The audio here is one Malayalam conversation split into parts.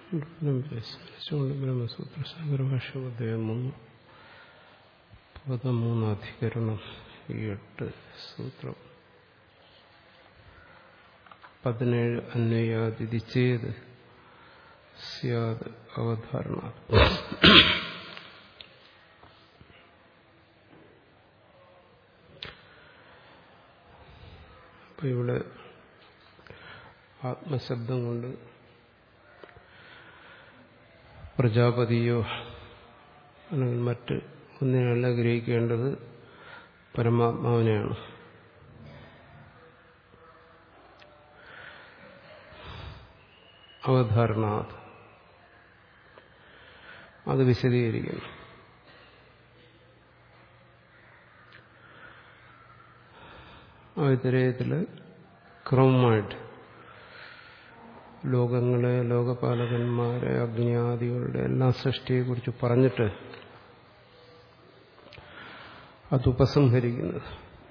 സ്മരിച്ചുകൊണ്ട് ബ്രഹ്മസൂത്ര സാഗരഭാഷ്യോദയം വന്നു പതിമൂന്നാധികരണം ഈ എട്ട് സൂത്രം പതിനേഴ് അന്വയാതിഥി ചെയ്ത് സ്യാദ് അവധാരണ അപ്പൊ ഇവിടെ ആത്മശബ്ദം കൊണ്ട് പ്രജാപതിയോ അല്ലെങ്കിൽ മറ്റ് ഒന്നിനല്ല ഗ്രഹിക്കേണ്ടത് പരമാത്മാവിനെയാണ് അവധാരണാത് അത് വിശദീകരിക്കുന്നു ആയുധരയത്തില് ക്രമമായിട്ട് ലോകങ്ങളെ ലോകപാലകന്മാരെ അഗ്നിയാദികളുടെ എല്ലാ സൃഷ്ടിയെക്കുറിച്ച് പറഞ്ഞിട്ട് അത് ഉപസംഹരിക്കുന്നത്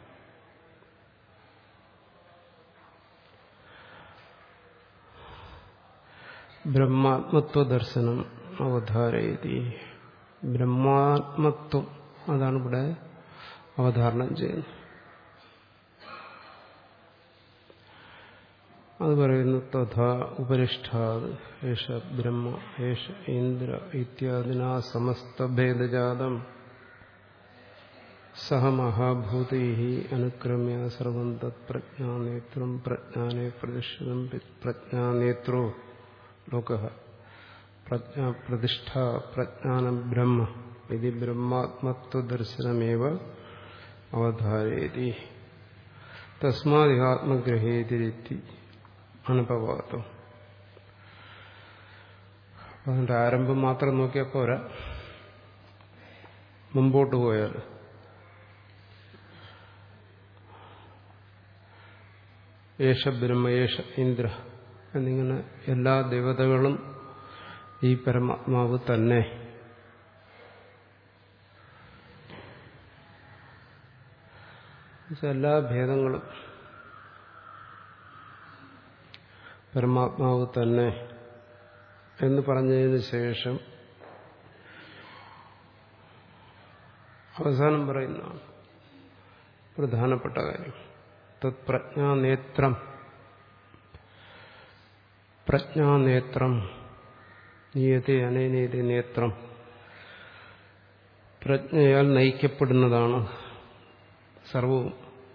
ബ്രഹ്മാത്മത്വ ദർശനം അവധാരയതി ബ്രഹ്മാത്മത്വം അതാണ് ഇവിടെ അവധാരണം ചെയ്യുന്നത് അത് പറയുന്നു തഥാ ഉപരിഷ്ഠാത് ഏഷ ബ്രഹ്മ ഏഷ ഇന്ദ്ര ഇത്യാദിനാ സമസ്തഭേദജാതം സഹ മഹാഭൂതൈ അനുക്രമ്യ സർവം തത് പ്രജ്ഞാനേത്രം പ്രജ്ഞാനെ പ്രതിഷ്ഠിതം പ്രജ്ഞാനേത്രോ ലോക പ്രജ്ഞാപ്രതിഷ്ഠ പ്രജ്ഞാനം ബ്രഹ്മ ഇത് ബ്രഹ്മാത്മത്വദർശനമേവ അവധാരയതി തസ്മാദിഹാത്മഗ്രഹേതിരെത്തി അനുഭവാത്തം അതിന്റെ ആരംഭം മാത്രം നോക്കിയാൽ പോരാ മുമ്പോട്ട് പോയാൽ യേശ ബ്രഹ്മ യേശ ഇന്ദ്ര എന്നിങ്ങനെ എല്ലാ ദേവതകളും ഈ പരമാത്മാവ് തന്നെ എല്ലാ ഭേദങ്ങളും പരമാത്മാവ് തന്നെ എന്ന് പറഞ്ഞതിന് ശേഷം അവസാനം പറയുന്നതാണ് പ്രധാനപ്പെട്ട കാര്യം തത് പ്രജ്ഞാനേത്രം പ്രജ്ഞാനേത്രം നീയത്തെ അനേനേതി നേത്രം പ്രജ്ഞയാൽ നയിക്കപ്പെടുന്നതാണ് സർവവും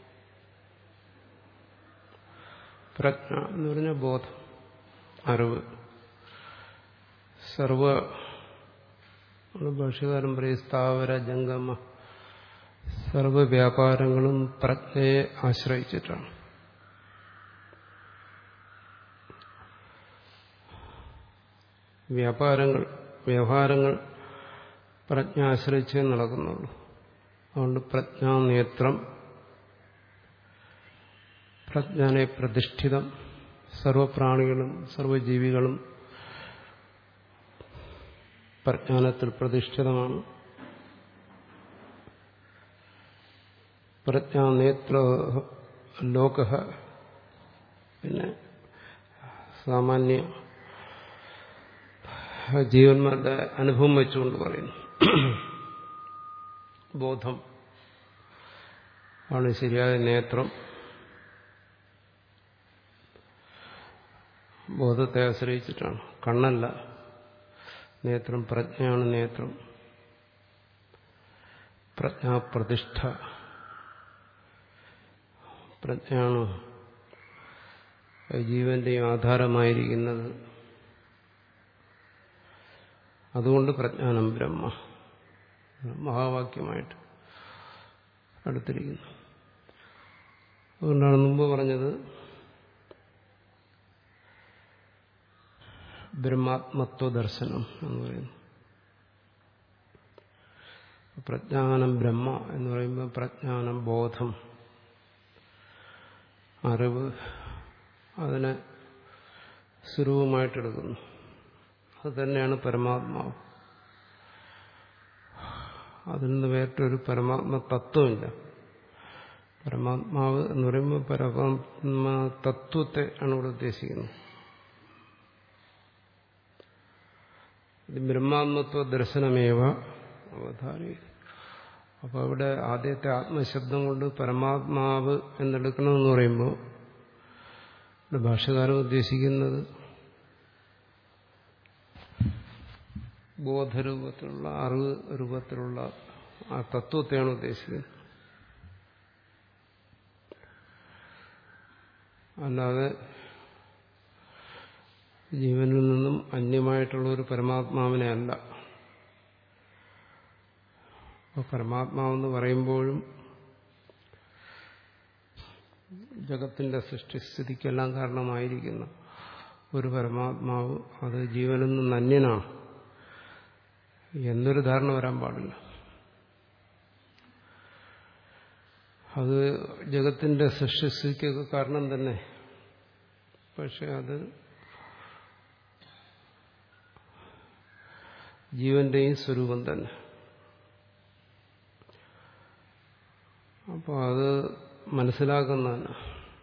പ്രജ്ഞ എന്ന് പറഞ്ഞ ബോധം അറിവ് സർവ ഭാഷകാരൻ പറയും സ്ഥാവര ജംഗമ സർവ വ്യാപാരങ്ങളും പ്രജ്ഞയെ ആശ്രയിച്ചിട്ടാണ് വ്യാപാരങ്ങൾ വ്യവഹാരങ്ങൾ പ്രജ്ഞ ആശ്രയിച്ചേ നടക്കുന്നുള്ളൂ അതുകൊണ്ട് പ്രജ്ഞാനേത്രം പ്രജ്ഞാനെ പ്രതിഷ്ഠിതം സർവപ്രാണികളും സർവജീവികളും പ്രജ്ഞാനത്തിൽ പ്രതിഷ്ഠിതമാണ് പ്രജ്ഞാനേത്ര ലോക പിന്നെ സാമാന്യ ജീവന്മാരുടെ അനുഭവം വെച്ചുകൊണ്ട് പറയുന്നു ബോധം ആണ് ശരിയായ നേത്രം ബോധത്തെ ആശ്രയിച്ചിട്ടാണ് കണ്ണല്ല നേത്രം പ്രജ്ഞയാണ് നേത്രം പ്രജ്ഞാപ്രതിഷ്ഠ പ്രജ്ഞയാണ് ജീവന്റെയും ആധാരമായിരിക്കുന്നത് അതുകൊണ്ട് പ്രജ്ഞാനം ബ്രഹ്മ മഹാവാക്യമായിട്ട് അടുത്തിരിക്കുന്നു അതുകൊണ്ടാണ് മുമ്പ് പറഞ്ഞത് ബ്രഹ്മാത്മത്വ ദർശനം എന്ന് പറയുന്നു പ്രജ്ഞാനം ബ്രഹ്മ എന്ന് പറയുമ്പോൾ പ്രജ്ഞാനം ബോധം അറിവ് അതിനെ സ്വരൂപമായിട്ടെടുക്കുന്നു അത് തന്നെയാണ് പരമാത്മാവ് അതിൽ നിന്ന് വേറിട്ടൊരു പരമാത്മ തത്വമില്ല പരമാത്മാവ് എന്ന് പറയുമ്പോൾ പരമാത്മ തത്വത്തെ ആണ് ഇവിടെ ഉദ്ദേശിക്കുന്നത് ഇത് ബ്രഹ്മാത്മത്വ ദർശനമേവ അവധാരി അപ്പോൾ അവിടെ ആദ്യത്തെ ആത്മശബ്ദം കൊണ്ട് പരമാത്മാവ് എന്നെടുക്കണമെന്ന് പറയുമ്പോൾ ഇവിടെ ഭാഷകാരൻ ഉദ്ദേശിക്കുന്നത് ബോധരൂപത്തിലുള്ള അറിവ് രൂപത്തിലുള്ള ആ തത്വത്തെയാണ് ഉദ്ദേശിക്കുന്നത് അല്ലാതെ ജീവനിൽ നിന്നും അന്യമായിട്ടുള്ള ഒരു പരമാത്മാവിനെ അല്ല അപ്പോൾ പരമാത്മാവെന്ന് പറയുമ്പോഴും ജഗത്തിന്റെ സൃഷ്ടിസ്ഥിതിക്കെല്ലാം കാരണമായിരിക്കുന്ന ഒരു പരമാത്മാവ് അത് ജീവനിൽ നിന്ന് അന്യനാണ് എന്നൊരു ധാരണ വരാൻ പാടില്ല അത് ജഗത്തിന്റെ സൃഷ്ടിസ്ഥിതിക്കൊക്കെ കാരണം തന്നെ പക്ഷെ അത് ജീവന്റെയും സ്വരൂപം തന്നെ അപ്പോൾ അത് മനസ്സിലാക്കുന്നതിന്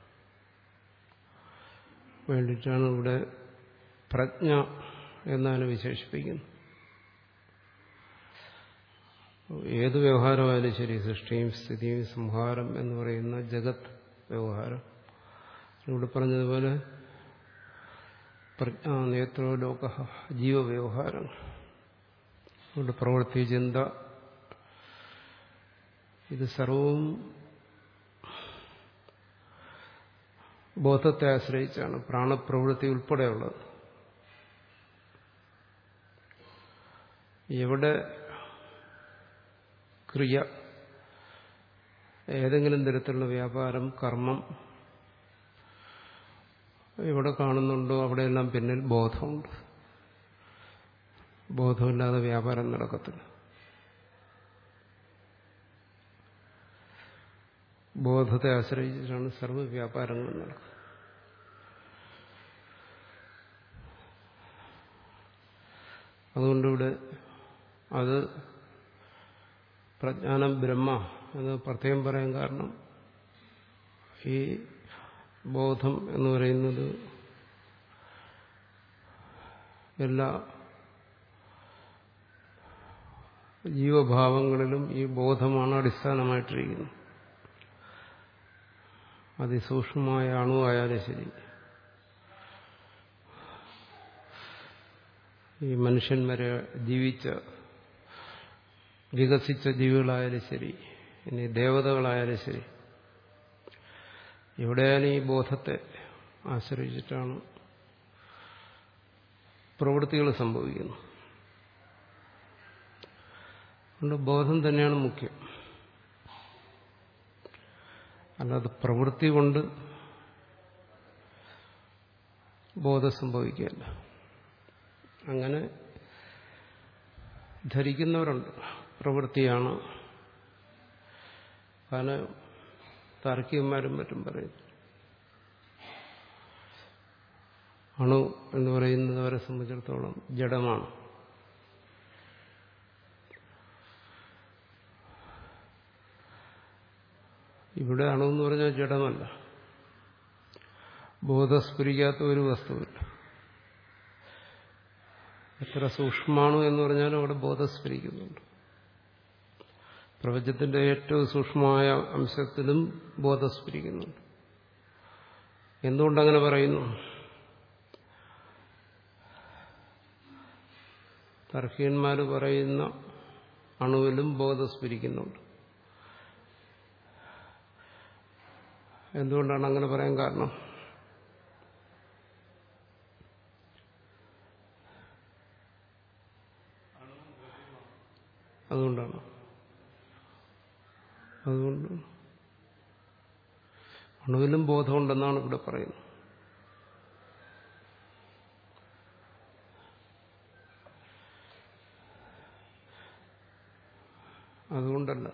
വേണ്ടിയിട്ടാണ് ഇവിടെ പ്രജ്ഞ എന്നാണ് വിശേഷിപ്പിക്കുന്നത് ഏത് വ്യവഹാരമായാലും ശരി സൃഷ്ടിയും സ്ഥിതിയും സംഹാരം എന്ന് പറയുന്ന ജഗത് വ്യവഹാരം ഇവിടെ പറഞ്ഞതുപോലെ പ്രജ്ഞ നേത്രോ ലോക ജീവവ്യവഹാരങ്ങൾ ഇവിടെ പ്രവൃത്തി ചിന്ത ഇത് സർവവും ബോധത്തെ ആശ്രയിച്ചാണ് പ്രാണപ്രവൃത്തി ഉൾപ്പെടെയുള്ളത് എവിടെ ക്രിയ ഏതെങ്കിലും തരത്തിലുള്ള വ്യാപാരം കർമ്മം എവിടെ കാണുന്നുണ്ടോ അവിടെയെല്ലാം പിന്നിൽ ബോധമുണ്ട് ബോധമില്ലാതെ വ്യാപാരം നടക്കത്തില്ല ബോധത്തെ ആശ്രയിച്ചിട്ടാണ് സർവ്വ വ്യാപാരങ്ങളും നടക്കുന്നത് അതുകൊണ്ടിവിടെ അത് പ്രജ്ഞാനം ബ്രഹ്മ എന്ന് പ്രത്യേകം പറയാൻ കാരണം ഈ ബോധം എന്ന് പറയുന്നത് എല്ലാ ജീവഭാവങ്ങളിലും ഈ ബോധമാണ് അടിസ്ഥാനമായിട്ടിരിക്കുന്നത് അതിസൂക്ഷ്മമായ അണുവായാലും ശരി ഈ മനുഷ്യൻ വരെ ജീവിച്ച വികസിച്ച ജീവികളായാലും ശരി ഇനി ദേവതകളായാലും ശരി എവിടെയാലും ഈ ബോധത്തെ ആശ്രയിച്ചിട്ടാണ് പ്രവൃത്തികൾ സംഭവിക്കുന്നത് അതുകൊണ്ട് ബോധം തന്നെയാണ് മുഖ്യം അല്ലാതെ പ്രവൃത്തി കൊണ്ട് ബോധം സംഭവിക്കുകയല്ല അങ്ങനെ ധരിക്കുന്നവരുണ്ട് പ്രവൃത്തിയാണ് പല താർക്കികന്മാരും മറ്റും പറയും അണു എന്ന് പറയുന്നത് അവരെ സംബന്ധിച്ചിടത്തോളം ജഡമാണ് ഇവിടെ അണുവെന്ന് പറഞ്ഞാൽ ജഡമല്ല ബോധസ്ഫുരിക്കാത്ത ഒരു വസ്തുവില്ല എത്ര സൂക്ഷ്മമാണോ എന്ന് പറഞ്ഞാലും അവിടെ ബോധസ്ഫരിക്കുന്നുണ്ട് പ്രപഞ്ചത്തിന്റെ ഏറ്റവും സൂക്ഷ്മമായ അംശത്തിലും ബോധസ്ഫരിക്കുന്നുണ്ട് എന്തുകൊണ്ടങ്ങനെ പറയുന്നു തർക്കീയന്മാർ പറയുന്ന അണുവിലും ബോധസ്ഫരിക്കുന്നുണ്ട് എന്തുകൊണ്ടാണ് അങ്ങനെ പറയാൻ കാരണം അതുകൊണ്ടാണ് അതുകൊണ്ട് അണുവിലും ബോധമുണ്ടെന്നാണ് ഇവിടെ പറയുന്നത് അതുകൊണ്ടല്ല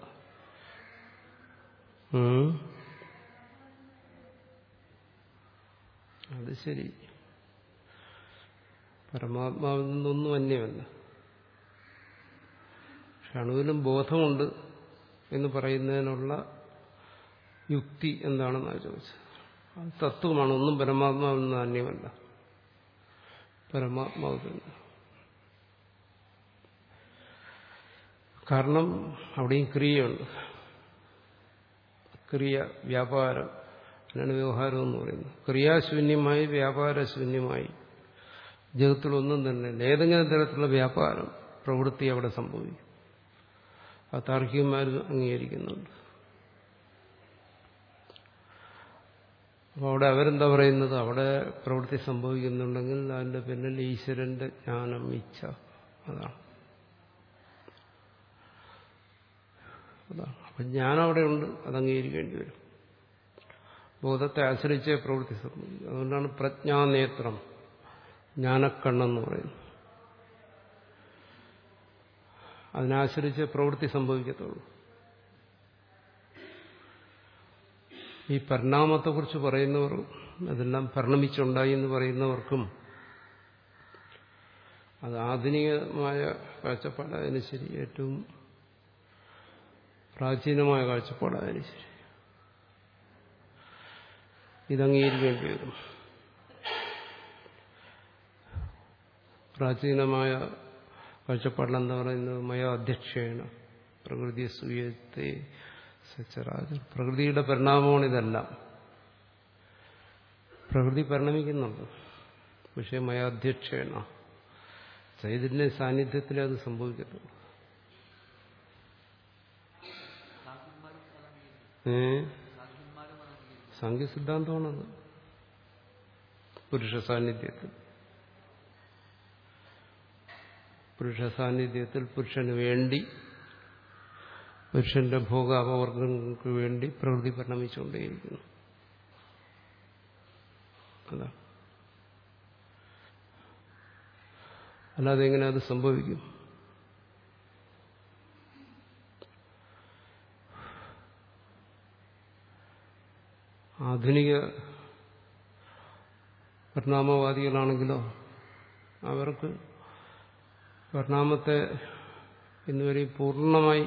അത് ശരി പരമാത്മാവിൽ നിന്നൊന്നും അന്യമല്ല പക്ഷെ അണുവിലും ബോധമുണ്ട് എന്ന് പറയുന്നതിനുള്ള യുക്തി എന്താണെന്നാണ് ചോദിച്ചത് അത് തത്വമാണ് ഒന്നും പരമാത്മാവിൽ നിന്ന് അന്യമല്ല പരമാത്മാവ് തന്നെ കാരണം അവിടെയും ക്രിയയുണ്ട് ക്രിയ വ്യാപാരം അതിനാണ് വ്യവഹാരം എന്ന് പറയുന്നത് ക്രിയാശൂന്യമായി വ്യാപാരശൂന്യമായി ജഗത്തിലൊന്നും തന്നെ ഇല്ല. ഏതെങ്കിലും തരത്തിലുള്ള വ്യാപാരം പ്രവൃത്തി അവിടെ സംഭവിക്കും അത് താർക്കികന്മാർ അംഗീകരിക്കുന്നുണ്ട് അപ്പോൾ അവിടെ അവരെന്താ പറയുന്നത് അവിടെ പ്രവൃത്തി സംഭവിക്കുന്നുണ്ടെങ്കിൽ അതിന്റെ പിന്നിൽ ഈശ്വരന്റെ ജ്ഞാനം ഇച്ഛ അതാണ് അതാണ് അപ്പൊ ജ്ഞാനം അവിടെ ഉണ്ട് അത് അംഗീകരിക്കേണ്ടി വരും ബോധത്തെ ആശ്രയിച്ചേ പ്രവൃത്തി സംഭവിക്കും അതുകൊണ്ടാണ് പ്രജ്ഞാനേത്രം ജ്ഞാനക്കണ്ണെന്ന് പറയുന്നത് അതിനാശ്രയിച്ച് പ്രവൃത്തി സംഭവിക്കത്തുള്ളൂ ഈ പരിണാമത്തെക്കുറിച്ച് പറയുന്നവർ അതെല്ലാം പരിണമിച്ചുണ്ടായി എന്ന് പറയുന്നവർക്കും അത് ആധുനികമായ കാഴ്ചപ്പാടായാലും ശരി ഏറ്റവും പ്രാചീനമായ കാഴ്ചപ്പാടായാലും ശരി ഇതംഗീകരിക്കേണ്ടി വരും പ്രാചീനമായ കാഴ്ചപ്പാടിൽ എന്താ പറയുന്നത് മയ അധ്യക്ഷേണ പ്രകൃതി സൂയത്തെ സച്ചരാജർ പ്രകൃതിയുടെ പരിണാമമാണ് ഇതെല്ലാം പ്രകൃതി പരിണമിക്കുന്നുണ്ട് പക്ഷെ മയാധ്യക്ഷേണ ചൈതന്യ സാന്നിധ്യത്തിലേ അത് സംഭവിക്കത്തുള്ളൂ ഏ സാങ്കേ സിദ്ധാന്തമാണത് പുരുഷ സാന്നിധ്യത്തിൽ പുരുഷ സാന്നിധ്യത്തിൽ പുരുഷന് വേണ്ടി പുരുഷന്റെ ഭോഗാപവർഗങ്ങൾക്ക് വേണ്ടി പ്രകൃതി പരിണമിച്ചുകൊണ്ടേയിരിക്കുന്നു അതാ അല്ലാതെ എങ്ങനെ അത് സംഭവിക്കും ആധുനിക പരിണാമവാദികളാണെങ്കിലോ അവർക്ക് പരിണാമത്തെ ഇന്നുവരെ പൂർണ്ണമായി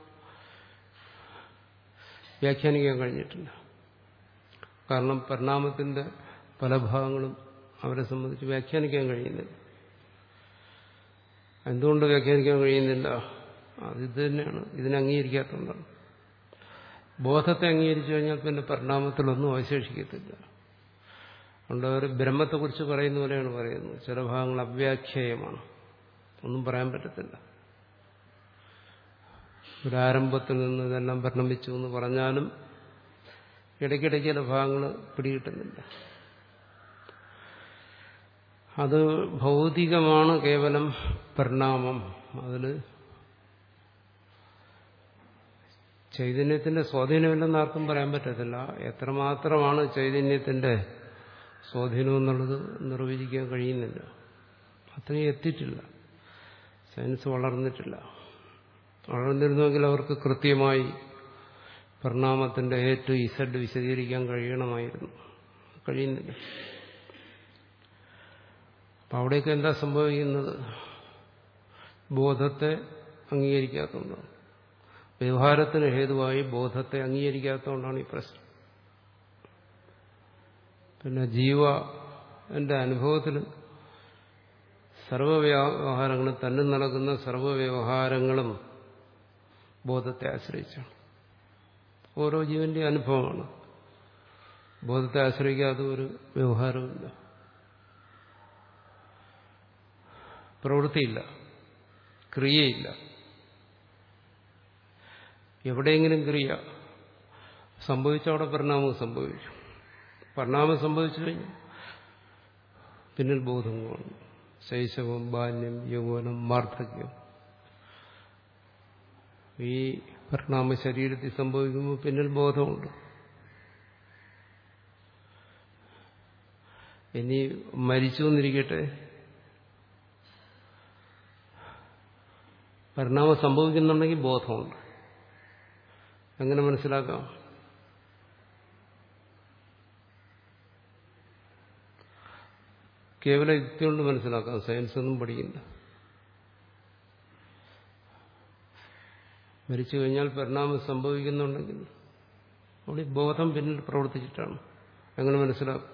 വ്യാഖ്യാനിക്കാൻ കഴിഞ്ഞിട്ടില്ല കാരണം പരിണാമത്തിന്റെ പല ഭാഗങ്ങളും അവരെ സംബന്ധിച്ച് വ്യാഖ്യാനിക്കാൻ കഴിയുന്നില്ല എന്തുകൊണ്ട് വ്യാഖ്യാനിക്കാൻ കഴിയുന്നില്ല അത് ഇത് തന്നെയാണ് ഇതിനെ അംഗീകരിക്കാത്തതുകൊണ്ടാണ് ബോധത്തെ അംഗീകരിച്ചു കഴിഞ്ഞാൽ പിന്നെ പരിണാമത്തിലൊന്നും അവശേഷിക്കത്തില്ല അതുകൊണ്ട് അവർ ബ്രഹ്മത്തെക്കുറിച്ച് പറയുന്ന പോലെയാണ് പറയുന്നത് ചില ഭാഗങ്ങൾ അവ്യാഖ്യേയമാണ് ഒന്നും പറയാൻ പറ്റത്തില്ല ഒരാരംഭത്തിൽ നിന്ന് ഇതെല്ലാം പരിണമിച്ചു എന്ന് പറഞ്ഞാലും ഇടയ്ക്കിടയ്ക്ക് ചില ഭാഗങ്ങൾ പിടികിട്ടുന്നില്ല അത് ഭൗതികമാണ് കേവലം പരിണാമം അതിൽ ചൈതന്യത്തിന്റെ സ്വാധീനമില്ലെന്ന് ആർക്കും പറയാൻ പറ്റത്തില്ല എത്രമാത്രമാണ് ചൈതന്യത്തിന്റെ സ്വാധീനം എന്നുള്ളത് നിർവചിക്കാൻ കഴിയുന്നില്ല അത്രയും എത്തിയിട്ടില്ല സയൻസ് വളർന്നിട്ടില്ല വളർന്നിരുന്നുവെങ്കിൽ അവർക്ക് കൃത്യമായി പരിണാമത്തിന്റെ എ ടു ഇസഡ് വിശദീകരിക്കാൻ കഴിയണമായിരുന്നു കഴിയുന്നില്ല അപ്പം അവിടെയൊക്കെ എന്താ സംഭവിക്കുന്നത് ബോധത്തെ അംഗീകരിക്കാത്തതുകൊണ്ടാണ് വ്യവഹാരത്തിന് ഹേതുവായി ബോധത്തെ അംഗീകരിക്കാത്തതുകൊണ്ടാണ് ഈ പ്രശ്നം പിന്നെ ജീവ എന്റെ അനുഭവത്തിൽ സർവവ്യവഹാരങ്ങളും തന്നെ നടക്കുന്ന സർവവ്യവഹാരങ്ങളും ബോധത്തെ ആശ്രയിച്ചാണ് ഓരോ ജീവന്റെ അനുഭവമാണ് ബോധത്തെ ആശ്രയിക്കാതെ ഒരു വ്യവഹാരമില്ല പ്രവൃത്തിയില്ല ക്രിയയില്ല എവിടെയെങ്കിലും ക്രിയ സംഭവിച്ചവിടെ പരിണാമം സംഭവിച്ചു പരിണാമം സംഭവിച്ചു കഴിഞ്ഞു പിന്നിൽ ബോധം കാണും ശൈശവം ബാല്യം യൗവനം വാർദ്ധക്യം ഈ പരിണാമ ശരീരത്തിൽ സംഭവിക്കുമ്പോൾ പിന്നിൽ ബോധമുണ്ട് ഇനി മരിച്ചു എന്നിരിക്കട്ടെ പരിണാമം സംഭവിക്കുന്നുണ്ടെങ്കിൽ ബോധമുണ്ട് എങ്ങനെ മനസ്സിലാക്കാം കേവല യുക്തി കൊണ്ട് മനസ്സിലാക്കാം സയൻസ് ഒന്നും പഠിക്കില്ല മരിച്ചു കഴിഞ്ഞാൽ പരിണാമം സംഭവിക്കുന്നുണ്ടെങ്കിൽ അവിടെ ബോധം പിന്നിൽ പ്രവർത്തിച്ചിട്ടാണ് എങ്ങനെ മനസ്സിലാക്കും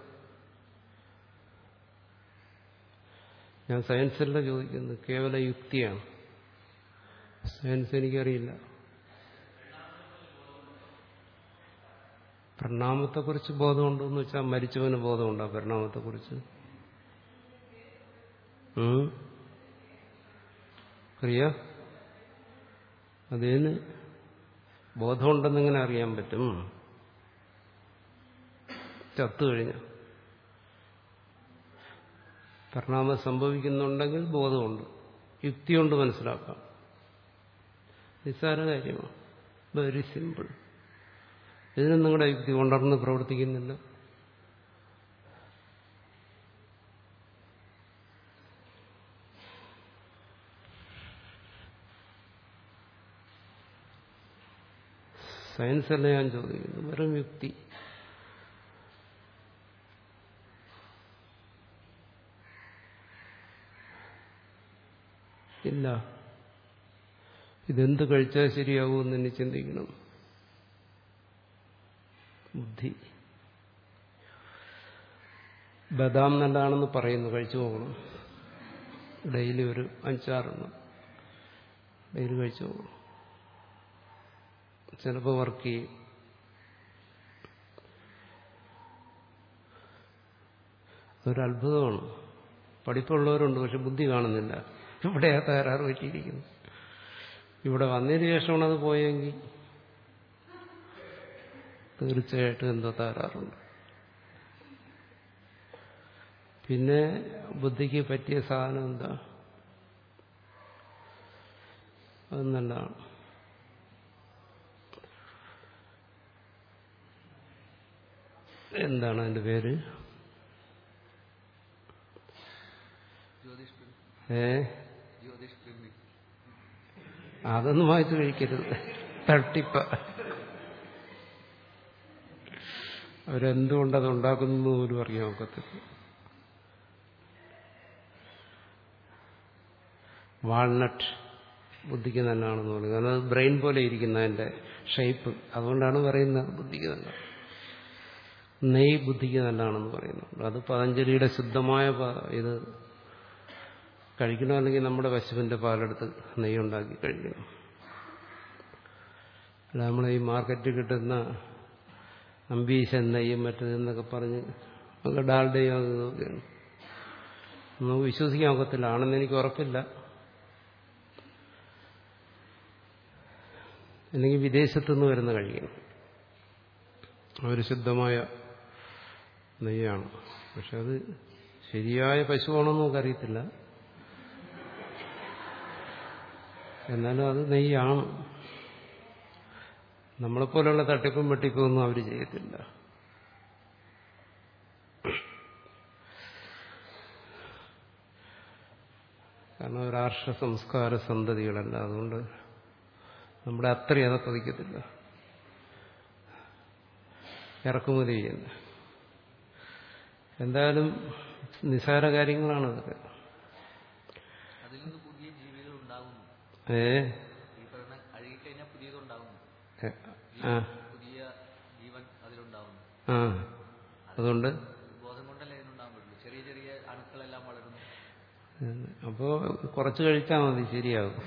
ഞാൻ സയൻസല്ല ചോദിക്കുന്നത് കേവല യുക്തിയാണ് സയൻസ് എനിക്കറിയില്ല പരിണാമത്തെക്കുറിച്ച് ബോധമുണ്ടെന്ന് വെച്ചാൽ മരിച്ചവന് ബോധമുണ്ടോ പരിണാമത്തെക്കുറിച്ച് ഉം? പ്രിയ അതിന് ബോധമുണ്ടെന്നിങ്ങനെ അറിയാൻ പറ്റും ചത്തു കഴിഞ്ഞ പരിണാമം സംഭവിക്കുന്നുണ്ടെങ്കിൽ ബോധമുണ്ട് യുക്തി കൊണ്ട് മനസ്സിലാക്കാം നിസ്സാര കാര്യമാണ് വെരി സിമ്പിൾ ഇതിനും നിങ്ങളുടെ യുക്തി ഉണർന്ന് പ്രവർത്തിക്കുന്നില്ല സയൻസ് അല്ല ഞാൻ ചോദിക്കുന്നു വെറും യുക്തി ഇല്ല ഇതെന്ത് കഴിച്ചാൽ ശരിയാവുമെന്ന് ഇനി ചിന്തിക്കണം ബുദ്ധി ബദാം നല്ലതാണെന്ന് പറയുന്നു കഴിച്ചു പോകണം ഡെയിലി ഒരു അഞ്ചാറെണ്ണം ഡെയിലി കഴിച്ചു പോകണം ചിലപ്പോൾ വർക്ക് ചെയ്യും അതൊരു അത്ഭുതമാണ് പഠിപ്പുള്ളവരുണ്ട് പക്ഷെ ബുദ്ധി കാണുന്നില്ല ഇവിടെയാ തകരാറ് പറ്റിയിരിക്കുന്നു ഇവിടെ വന്നതിന് ശേഷമാണ് അത് പോയെങ്കിൽ തീർച്ചയായിട്ടും എന്തോ തകരാറുണ്ട് പിന്നെ ബുദ്ധിക്ക് പറ്റിയ സാധനം എന്താ അത് നല്ലതാണ് എന്താണ് അതിന്റെ പേര് ജ്യോതിഷ് പ്രേമി ഏ ജ്യോതിഷ് പ്രേമി അതൊന്നും വായിച്ചു കഴിക്കരുത് തട്ടിപ്പ അവരെന്തുകൊണ്ടത് ഉണ്ടാക്കുന്നു പോലും അറിയാൻ ഒക്കത്തില്ല വാൾനട്ട് ബുദ്ധിക്ക് നല്ലതാണെന്ന് പറയുന്നത് കാരണം അത് ബ്രെയിൻ പോലെ ഇരിക്കുന്ന അതിന്റെ ഷേപ്പ് അതുകൊണ്ടാണ് പറയുന്നത് ബുദ്ധിക്ക് നല്ല നെയ് ബുദ്ധിക്ക് നല്ലതാണെന്ന് പറയുന്നുണ്ട് അത് പതഞ്ജലിയുടെ ശുദ്ധമായ പ- ഇത് കഴിക്കണമല്ലെങ്കിൽ നമ്മുടെ പശുവിന്റെ പാലെടുത്ത് നെയ്യ് ഉണ്ടാക്കി കഴിക്കണം അല്ല നമ്മൾ ഈ മാർക്കറ്റിൽ കിട്ടുന്ന അമ്പീശൻ നെയ്യും മറ്റേതെന്നൊക്കെ പറഞ്ഞ് നമുക്ക് ഡാൽഡയും അത് ഇതൊക്കെയാണ് നമുക്ക് വിശ്വസിക്കാൻ ഒക്കത്തില്ല ആണെന്ന് എനിക്ക് ഉറപ്പില്ല അല്ലെങ്കിൽ വിദേശത്തു നിന്ന് വരുന്ന കഴിക്കണം അവർ ശുദ്ധമായ നെയ്യാണ് പക്ഷെ അത് ശരിയായ പശുവാണെന്ന് നമുക്കറിയത്തില്ല എന്നാലും അത് നെയ്യാണ് നമ്മളെപ്പോലുള്ള തട്ടിപ്പും വെട്ടിപ്പും ഒന്നും അവർ ചെയ്യത്തില്ല കാരണം ഒരു ആർഷ സംസ്കാര സന്തതികളല്ല അതുകൊണ്ട് നമ്മുടെ അത്രയും അത് പതിക്കത്തില്ല ഇറക്കുമതി ചെയ്യുന്നത് എന്തായാലും നിസാര കാര്യങ്ങളാണ് അതൊക്കെ അതിൽ നിന്ന് പുതിയ ജീവികൾ ഉണ്ടാകുന്നു ഏ ഈ പറയുന്ന അഴുകിക്കഴിഞ്ഞാൽ പുതിയതുണ്ടാകുന്നു ഏ, ആ പുതിയ ജീവൻ അതിലുണ്ടാകുന്നു ആ അതുകൊണ്ട് ബോധം കൊണ്ടല്ലേ ഇതിനുണ്ടാകാൻ പറ്റുള്ളൂ ചെറിയ ചെറിയ അണുക്കളെല്ലാം വളരുന്നു അപ്പോ കുറച്ച് കഴിച്ചാൽ മതി ശരിയാകും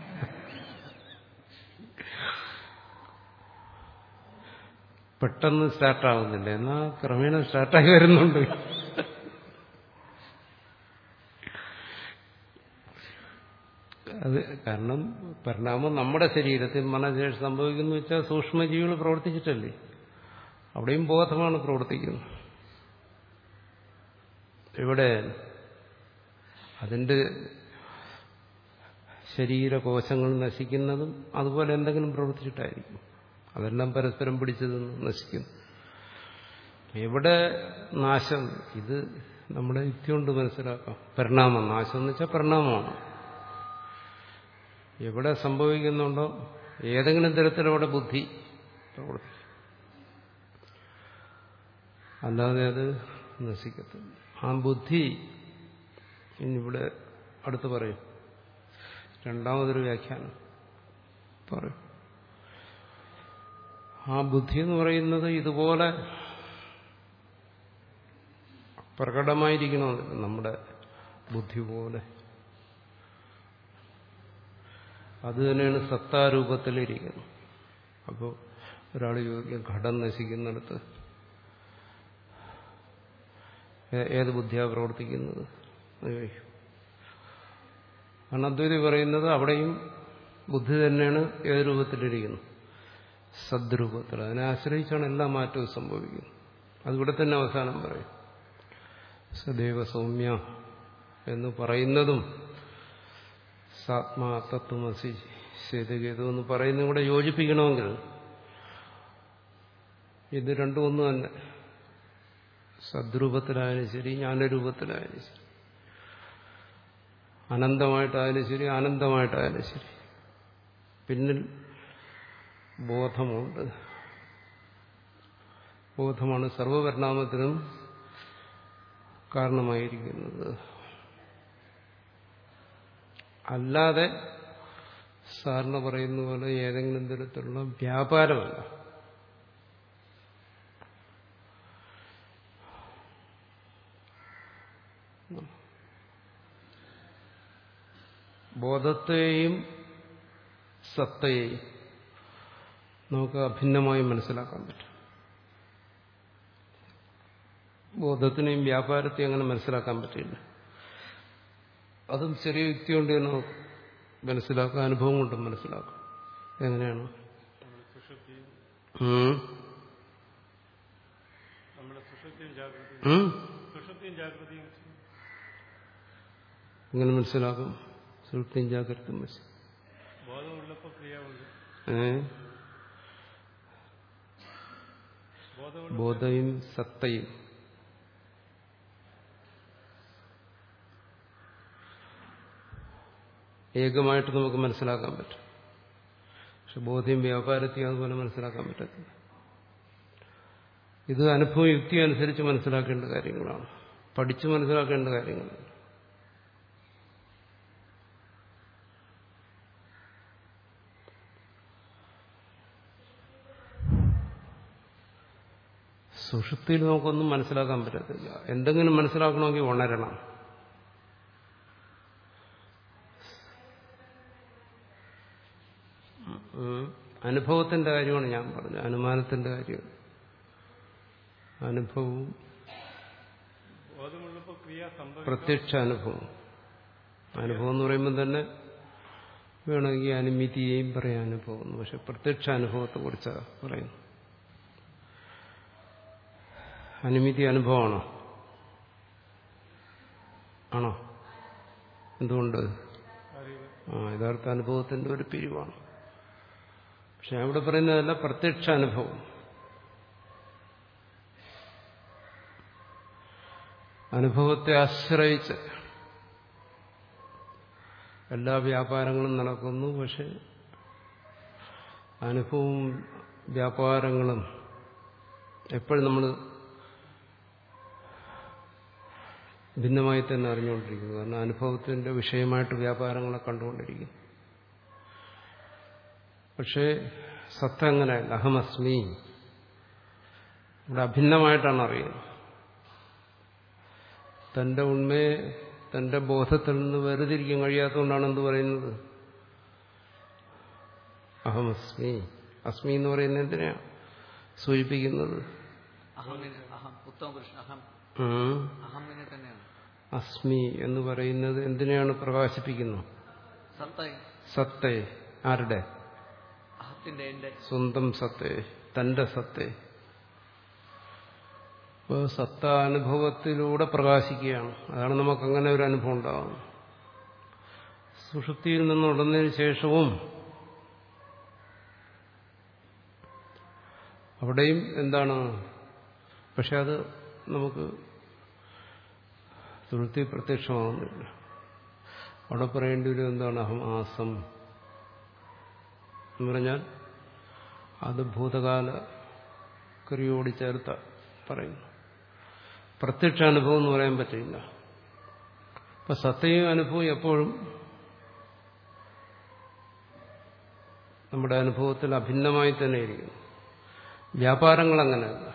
പെട്ടെന്ന് സ്റ്റാർട്ടാവുന്നില്ല എന്നാ ക്രമേണ സ്റ്റാർട്ടായി വരുന്നുണ്ട് അത് കാരണം പരിണാമം നമ്മുടെ ശരീരത്തിൽ മനശേഷി സംഭവിക്കുന്നു വെച്ചാൽ സൂക്ഷ്മജീവികൾ പ്രവർത്തിച്ചിട്ടല്ലേ അവിടെയും ബോധമാണ് പ്രവർത്തിക്കുന്നത് ഇവിടെ അതിന്റെ ശരീരകോശങ്ങൾ നശിക്കുന്നതും അതുപോലെ എന്തെങ്കിലും പ്രവർത്തിച്ചിട്ടായിരിക്കും അതെല്ലാം പരസ്പരം പിടിച്ചു നിന്ന് നശിക്കുന്നു എവിടെ നാശം ഇത് നമ്മുടെ യുക്തി കൊണ്ട് മനസ്സിലാക്കാം പരിണാമം നാശം എന്ന് വെച്ചാൽ പരിണാമമാണ് എവിടെ സംഭവിക്കുന്നുണ്ടോ ഏതെങ്കിലും തരത്തിലവിടെ ബുദ്ധി പ്രവർത്തിക്കും അല്ലാതെ അത് നശിക്കത്തില്ല ആ ബുദ്ധി ഇനിയിവിടെ അടുത്ത് പറയും രണ്ടാമതൊരു വ്യാഖ്യാനം പറയും ആ ബുദ്ധി എന്ന് പറയുന്നത് ഇതുപോലെ പ്രകടമായിരിക്കണമെന്നില്ല നമ്മുടെ ബുദ്ധി പോലെ അത് തന്നെയാണ് സത്താരൂപത്തിലിരിക്കുന്നത് അപ്പോൾ ഒരാൾ ചോദിക്കും ഘടം നശിക്കുന്നിടത്ത് ഏ- ഏത് ബുദ്ധിയാണ് പ്രവർത്തിക്കുന്നത് എന്ന് ചോദിക്കും കാരണം അദ്വൈതി പറയുന്നത് അവിടെയും ബുദ്ധി തന്നെയാണ് ഏത് രൂപത്തിലിരിക്കുന്നത് സദ്രൂപത്തിൽ അതിനെ ആശ്രയിച്ചാണ് എല്ലാ മാറ്റവും സംഭവിക്കുന്നത് അതിവിടെ തന്നെ അവസാനം പറയും സദൈവ സൗമ്യ എന്ന് പറയുന്നതും സാത്മാ തത്വമസി ശേതകേതു എന്ന് പറയുന്നതും കൂടെ യോജിപ്പിക്കണമെങ്കിൽ ഇത് രണ്ടും ഒന്ന് തന്നെ സദ്രൂപത്തിലായാലും ശരി ജ്ഞാനരൂപത്തിലായാലും ശരി അനന്തമായിട്ടായാലും ശരി ആനന്ദമായിട്ടായാലും ശരി പിന്നിൽ ബോധമുണ്ട് ബോധമാണ് സർവപരിണാമത്തിനും കാരണമായിരിക്കുന്നത് അല്ലാതെ സാറിന് പറയുന്ന പോലെ ഏതെങ്കിലും തരത്തിലുള്ള വ്യാപാരമല്ല ബോധത്തെയും സത്തയെയും നമുക്ക് അഭിന്നമായി മനസ്സിലാക്കാൻ പറ്റും ബോധത്തിനെയും വ്യാപാരത്തെയും അങ്ങനെ മനസ്സിലാക്കാൻ പറ്റില്ല അതും ചെറിയ യുക്തി കൊണ്ട് തന്നെ നമുക്ക് മനസ്സിലാക്കാം അനുഭവം കൊണ്ടും മനസ്സിലാക്കാം എങ്ങനെയാണ് ഉം. നമ്മുടെ സുഷുപ്തിയും ജാഗ്രതയും ഉം? സുഷുപ്തിയും ജാഗ്രതയും എങ്ങനെ മനസ്സിലാക്കും സുഹൃത്തിയും ജാഗ്രതും വെച്ച് ബോധമുള്ളപ്പോൾ ക്രിയാവുണ്ട് ഏ ബോധമുള്ള ബോധയും സത്തയും ഏകമായിട്ട് നമുക്ക് മനസ്സിലാക്കാൻ പറ്റും പക്ഷെ ബോധ്യം വ്യാപാരത്തെയും അതുപോലെ മനസ്സിലാക്കാൻ പറ്റത്തില്ല ഇത് അനുഭവ യുക്തി അനുസരിച്ച് മനസ്സിലാക്കേണ്ട കാര്യങ്ങളാണ് പഠിച്ചു മനസ്സിലാക്കേണ്ട കാര്യങ്ങളാണ് സുഷുപ്തിയിൽ നമുക്കൊന്നും മനസ്സിലാക്കാൻ പറ്റത്തില്ല എന്തെങ്കിലും മനസ്സിലാക്കണമെങ്കിൽ ഉണരണം ഉം. അനുഭവത്തിന്റെ കാര്യമാണ് ഞാൻ പറഞ്ഞത് അനുമാനത്തിന്റെ കാര്യം അനുഭവവും ബോധമുള്ളപ്പോൾ ക്രിയ സംഭവിക്കും പ്രത്യക്ഷ അനുഭവം അനുഭവം എന്ന് പറയുമ്പോൾ തന്നെ വേണമെങ്കിൽ അനുമിതിയെയും പറയാൻ അനുഭവം എന്ന്. പക്ഷെ പ്രത്യക്ഷ അനുഭവത്തെ കുറിച്ചാണ് പറയുന്നത് അനുമിതി അനുഭവമാണോ ആണോ എന്തുകൊണ്ട് അറിവ് ആ യഥാർത്ഥ അനുഭവത്തിന്റെ ഒരു പിരിവാണ് പക്ഷെ അവിടെ പറയുന്നതല്ല പ്രത്യക്ഷ അനുഭവം അനുഭവത്തെ ആശ്രയിച്ച് എല്ലാ വ്യാപാരങ്ങളും നടക്കുന്നു പക്ഷെ അനുഭവവും വ്യാപാരങ്ങളും എപ്പോഴും നമ്മൾ ഭിന്നമായി തന്നെ അറിഞ്ഞുകൊണ്ടിരിക്കുന്നു കാരണം അനുഭവത്തിന്റെ വിഷയമായിട്ട് വ്യാപാരങ്ങളെ കണ്ടുകൊണ്ടിരിക്കുന്നു പക്ഷേ സത്ത അങ്ങനെയല്ല അഹമസ്മി ഇവിടെ അഭിന്നമായിട്ടാണ് അറിയുന്നത് തന്റെ ഉണ്മയെ തന്റെ ബോധത്തിൽ നിന്ന് വേർതിരിക്കാൻ കഴിയാത്തതുകൊണ്ടാണ് എന്ത് പറയുന്നത് അഹമസ്മി അസ്മി എന്ന് പറയുന്നത് എന്തിനാ സൂചിപ്പിക്കുന്നത് അഹമിന് അഹം ഉത്തമ പുരുഷൻ അഹം ഉം. അഹമിനെ തന്നെയാണ് അസ്മി എന്ന് പറയുന്നത് എന്തിനെയാണ് പ്രകാശിപ്പിക്കുന്നത് സത്തായി സത്തെ ആരുടെ അഹത്തിന്റെ എന്റെ സ്വന്തം സത്തെ തന്റെ സത്തെ അപ്പോൾ സത്താനുഭവത്തിലൂടെ പ്രകാശിക്കുകയാണ് അതാണ് നമുക്ക് അങ്ങനെ ഒരു അനുഭവം ഉണ്ടാകുന്നത് സുഷുപ്തിയിൽ നിന്ന് ഉടനതിന് ശേഷവും അവിടെയും എന്താണ് പക്ഷെ അത് നമുക്ക് സുഹൃത്തി പ്രത്യക്ഷമാകുന്നില്ല അവിടെ പറയേണ്ടി വരും എന്താണ് അഹം ആസം എന്ന് പറഞ്ഞാൽ അത് ഭൂതകാല ക്രിയോട് ചേർത്ത പറയുന്നു പ്രത്യക്ഷ അനുഭവം എന്ന് പറയാൻ പറ്റില്ല അപ്പൊ സത്യയും അനുഭവം എപ്പോഴും നമ്മുടെ അനുഭവത്തിൽ അഭിന്നമായി തന്നെ ഇരിക്കുന്നു വ്യാപാരങ്ങൾ അങ്ങനെയല്ല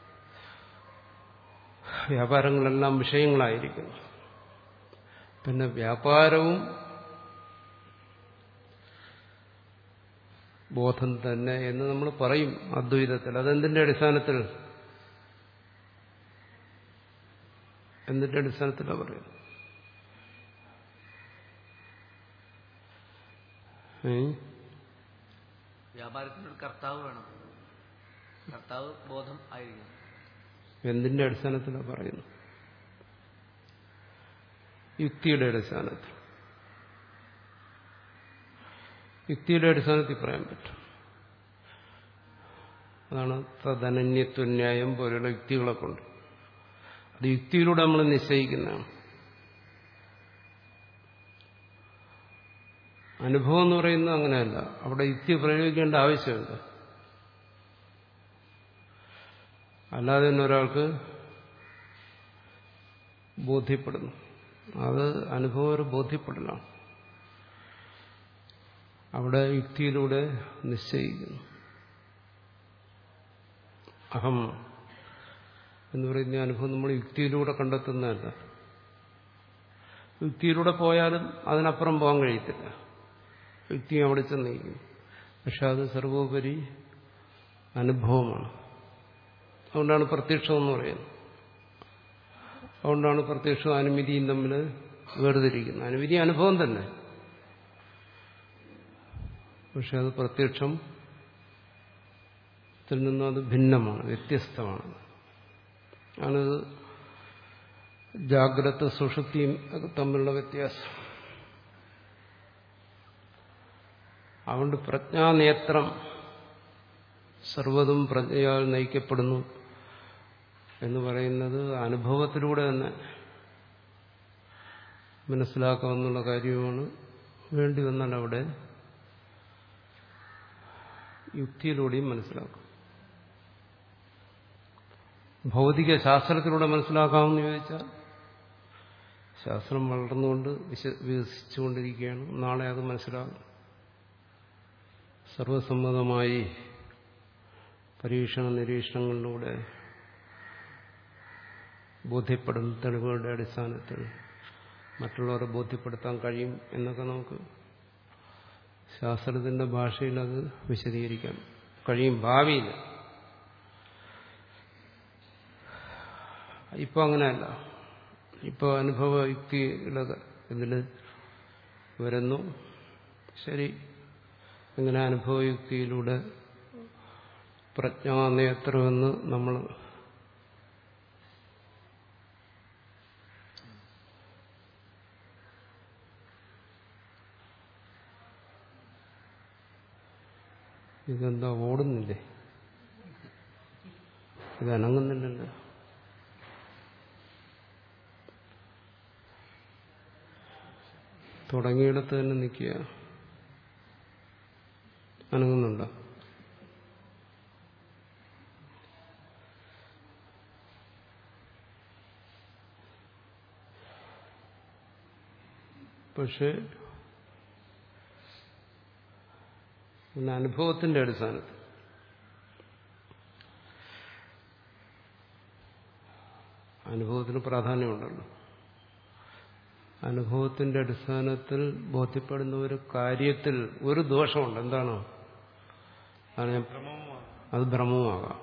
വ്യാപാരങ്ങളെല്ലാം വിഷയങ്ങളായിരിക്കുന്നു പിന്നെ വ്യാപാരവും ബോധം തന്നെ എന്ന് നമ്മൾ പറയും അദ്വൈതത്തിൽ അതെന്തിന്റെ അടിസ്ഥാനത്തിൽ എന്തിന്റെ അടിസ്ഥാനത്തിലാണ് പറയുന്നത് ഏ? വ്യാപാരത്തിനൊരു കർത്താവ് വേണം കർത്താവ് ബോധം ആയിരിക്കും എന്തിന്റെ അടിസ്ഥാനത്തിലാണ് പറയുന്നത് യുക്തിയുടെ അടിസ്ഥാനത്തിൽ യുക്തിയുടെ അടിസ്ഥാനത്തിൽ പറയാൻ പറ്റും അതാണ് തദനന്യത്വന്യായം പോലെയുള്ള യുക്തികളെ കൊണ്ട് അത് യുക്തിയിലൂടെ നമ്മൾ നിശ്ചയിക്കുന്നതാണ് അനുഭവം എന്ന് പറയുന്നത് അങ്ങനെയല്ല അവിടെ യുക്തി പ്രയോഗിക്കേണ്ട ആവശ്യമില്ല അല്ലാതെ തന്നെ ഒരാൾക്ക് ബോധ്യപ്പെടുന്നു അത് അനുഭവം ഒരു ബോധ്യപ്പെടലാണ് അവിടെ യുക്തിയിലൂടെ നിശ്ചയിക്കുന്നു അഹം എന്ന് പറയുന്ന അനുഭവം നമ്മൾ യുക്തിയിലൂടെ കണ്ടെത്തുന്നതല്ല യുക്തിയിലൂടെ പോയാലും അതിനപ്പുറം പോകാൻ കഴിയത്തില്ല യുക്തി അവിടെ ചെന്നിരിക്കും പക്ഷെ അത് സർവോപരി അനുഭവമാണ് അതുകൊണ്ടാണ് പ്രത്യക്ഷം എന്ന് പറയുന്നത് അതുകൊണ്ടാണ് പ്രത്യക്ഷവും അനുമതിയും തമ്മിൽ വേർതിരിക്കുന്നത് അനുമതി അനുഭവം തന്നെ പക്ഷെ അത് പ്രത്യക്ഷം ത്തിൽ നിന്നും അത് ഭിന്നമാണ് വ്യത്യസ്തമാണ് ആണത് ജാഗ്രത സുഷുപ്തിയും ഒക്കെ തമ്മിലുള്ള വ്യത്യാസം അതുകൊണ്ട് പ്രജ്ഞാനേത്രം സർവതും പ്രജ്ഞയാൽ നയിക്കപ്പെടുന്നു എന്ന് പറയുന്നത് അനുഭവത്തിലൂടെ തന്നെ മനസ്സിലാക്കാമെന്നുള്ള കാര്യമാണ് വേണ്ടി വന്നാൽ അവിടെ യുക്തിയിലൂടെയും മനസ്സിലാക്കും ഭൗതിക ശാസ്ത്രത്തിലൂടെ മനസ്സിലാക്കാമെന്ന് ചോദിച്ചാൽ ശാസ്ത്രം വളർന്നുകൊണ്ട് വിശ വികസിച്ചുകൊണ്ടിരിക്കുകയാണ് നാളെ അത് മനസ്സിലാകും സർവസമ്മതമായി പരീക്ഷണ നിരീക്ഷണങ്ങളിലൂടെ ബോധ്യപ്പെടുന്ന തെളിവുകളുടെ അടിസ്ഥാനത്തിൽ മറ്റുള്ളവരെ ബോധ്യപ്പെടുത്താൻ കഴിയും എന്നൊക്കെ നമുക്ക് ശാസ്ത്രത്തിന്റെ ഭാഷയിൽ അത് വിശദീകരിക്കാൻ കഴിയും ഭാവിയിൽ ഇപ്പൊ അങ്ങനെയല്ല ഇപ്പോൾ അനുഭവയുക്തിയുടെ ഇതിൽ വരുന്നു ശരി ഇങ്ങനെ അനുഭവയുക്തിയിലൂടെ പ്രജ്ഞാനേത്രമെന്ന് നമ്മൾ ഇതെന്താ ഓടുന്നില്ലേ ഇത് അനങ്ങുന്നില്ലല്ലോ തുടങ്ങിയിടത്ത് തന്നെ നിൽക്കുക അനങ്ങുന്നുണ്ടോ പക്ഷേ പിന്നെ അനുഭവത്തിന്റെ അടിസ്ഥാനത്തിൽ അനുഭവത്തിന് പ്രാധാന്യമുണ്ടല്ലോ അനുഭവത്തിന്റെ അടിസ്ഥാനത്തിൽ ബോധ്യപ്പെടുന്ന ഒരു കാര്യത്തിൽ ഒരു ദോഷമുണ്ട് എന്താണ് അത് ഞാൻ- അത് ഭ്രമമാകാം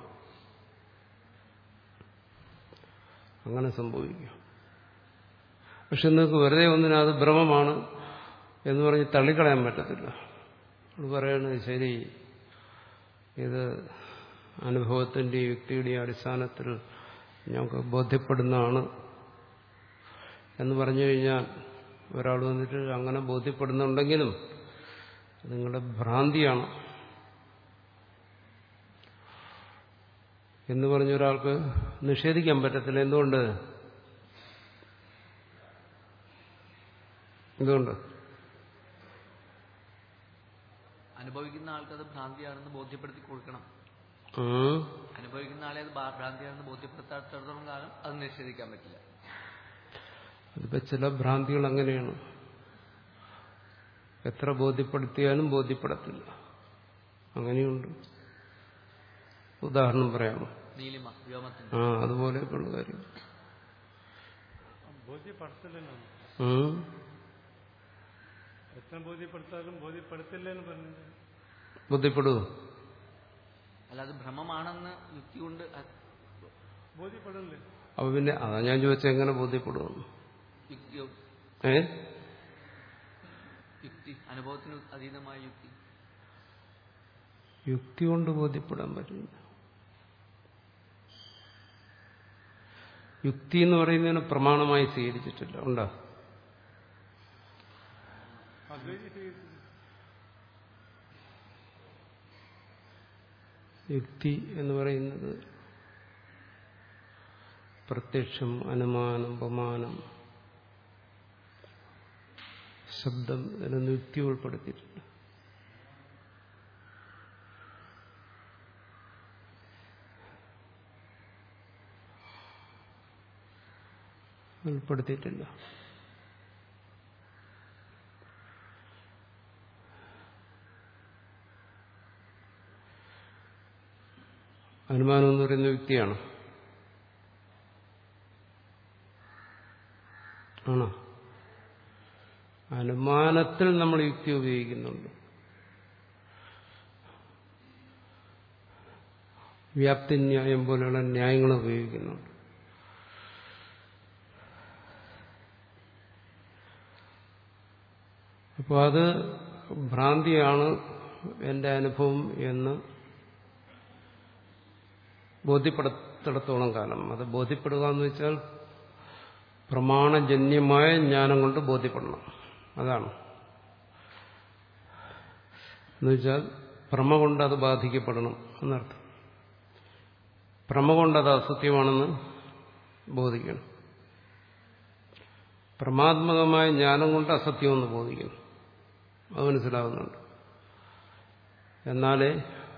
അങ്ങനെ സംഭവിക്കും പക്ഷെ നിങ്ങൾക്ക് വെറുതെ ഒന്നിനും അത് ഭ്രമമാണ് എന്ന് പറഞ്ഞ് തള്ളിക്കളയാൻ പറ്റത്തില്ല അത് പറയുന്നത് ശരി ഇത് അനുഭവത്തിന്റെ യുക്തിയുടെ അടിസ്ഥാനത്തിൽ ഞങ്ങൾക്ക് ബോധ്യപ്പെടുന്നതാണ് എന്ന് പറഞ്ഞു കഴിഞ്ഞാൽ ഒരാൾ വന്നിട്ട് അങ്ങനെ ബോധ്യപ്പെടുന്നുണ്ടെങ്കിലും അത് നിങ്ങളുടെ ഭ്രാന്തിയാണ് എന്ന് പറഞ്ഞ ഒരാൾക്ക് നിഷേധിക്കാൻ പറ്റത്തില്ല എന്തുകൊണ്ട് എന്തുകൊണ്ട് അനുഭവിക്കുന്ന ആൾക്ക് അത് ഭ്രാന്തിയാണെന്ന് ബോധ്യപ്പെടുത്തി കൊടുക്കണം ഉം. അനുഭവിക്കുന്ന ആളെ അത് ഭ്രാ- ഭ്രാന്തിയാണെന്ന് ബോധ്യപ്പെടുത്താത്തിടത്തോളം കാലം അത് നിഷേധിക്കാൻ പറ്റില്ല അതിപ്പോ ചില ഭ്രാന്തികൾ അങ്ങനെയാണ് എത്ര ബോധ്യപ്പെടുത്തിയാലും ബോധ്യപ്പെടത്തില്ല അങ്ങനെയുണ്ട് ഉദാഹരണം പറയാമോ നീലിമ വ്യോമത്തിന്റെ ആ അതുപോലെയൊക്കെയുള്ള കാര്യം ബോധ്യപ്പെടുത്തില്ല നമ്മൾ ഉം. എത്ര ബോധ്യപ്പെടുത്താലും ബോധ്യപ്പെടുത്തില്ല എന്ന് പറഞ്ഞത് ബോധ്യപ്പെടുവോ അല്ല അത് ഭ്രമമാണെന്ന് യുക്തി കൊണ്ട് അ- ബോധ്യപ്പെടല്ലേ അപ്പൊ പിന്നെ അതാ ഞാൻ ചോദിച്ചത് എങ്ങനെ ബോധ്യപ്പെടുമെന്ന് യുക്തിയോ ഏ യുക്തി അനുഭവത്തിന് അതീതമായ യുക്തി യുക്തി കൊണ്ട് ബോധ്യപ്പെടാൻ പറ്റില്ല യുക്തി എന്ന് പറയുന്നതിന് പ്രമാണമായി സ്വീകരിച്ചിട്ടില്ല ഉണ്ടോ അദ്വൈതി സ്വീകരിച്ചു യുക്തി എന്ന് പറയുന്നത് പ്രത്യക്ഷം അനുമാനം ഉപമാനം ശബ്ദം ഇതിനൊന്നും യുക്തി ഉൾപ്പെടുത്തിയിട്ടില്ല ഉൾപ്പെടുത്തിയിട്ടില്ല അനുമാനം എന്ന് പറയുന്ന യുക്തിയാണ് ആണോ അനുമാനത്തിൽ നമ്മൾ യുക്തി ഉപയോഗിക്കുന്നുണ്ട് വ്യാപ്തി ന്യായം പോലെയുള്ള ന്യായങ്ങൾ ഉപയോഗിക്കുന്നുണ്ട് അപ്പോൾ അത് ഭ്രാന്തിയാണ് എൻ്റെ അനുഭവം എന്ന് ബോധ്യപ്പെടുത്തിടത്തോളം കാലം അത് ബോധ്യപ്പെടുക എന്ന് വെച്ചാൽ പ്രമാണജന്യമായ ജ്ഞാനം കൊണ്ട് ബോധ്യപ്പെടണം അതാണ് എന്നുവെച്ചാൽ ഭ്രമ കൊണ്ട് അത് ബാധിക്കപ്പെടണം എന്നർത്ഥം ഭ്രമ കൊണ്ട് അത് അസത്യമാണെന്ന് ബോധിക്കണം പ്രമാത്മകമായ ജ്ഞാനം കൊണ്ട് അസത്യമെന്ന് ബോധിക്കണം അത് മനസ്സിലാവുന്നുണ്ട് എന്നാലേ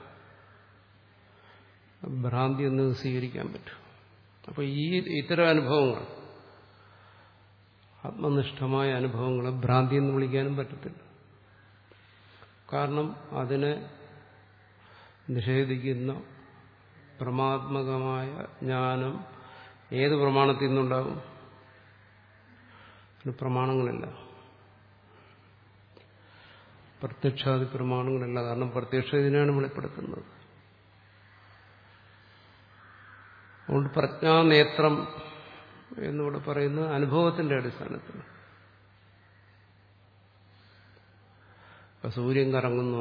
ഭ്രാന്തി ഒന്ന് സ്വീകരിക്കാൻ പറ്റും അപ്പോൾ ഈ ഇത്തരം അനുഭവങ്ങൾ ആത്മനിഷ്ഠമായ അനുഭവങ്ങളെ ഭ്രാന്തി എന്ന് വിളിക്കാനും പറ്റത്തില്ല കാരണം അതിനെ നിഷേധിക്കുന്ന പ്രമാത്മകമായ ജ്ഞാനം ഏത് പ്രമാണത്തിൽ നിന്നുണ്ടാകും അതിന് പ്രമാണങ്ങളില്ല പ്രത്യക്ഷാദി പ്രമാണങ്ങളില്ല കാരണം പ്രത്യക്ഷ ഇതിനാണ് വെളിപ്പെടുത്തുന്നത് അതുകൊണ്ട് പ്രജ്ഞാനേത്രം എന്നിവിടെ പറയുന്നത് അനുഭവത്തിന്റെ അടിസ്ഥാനത്തിൽ ഇപ്പൊ സൂര്യൻ കറങ്ങുന്നു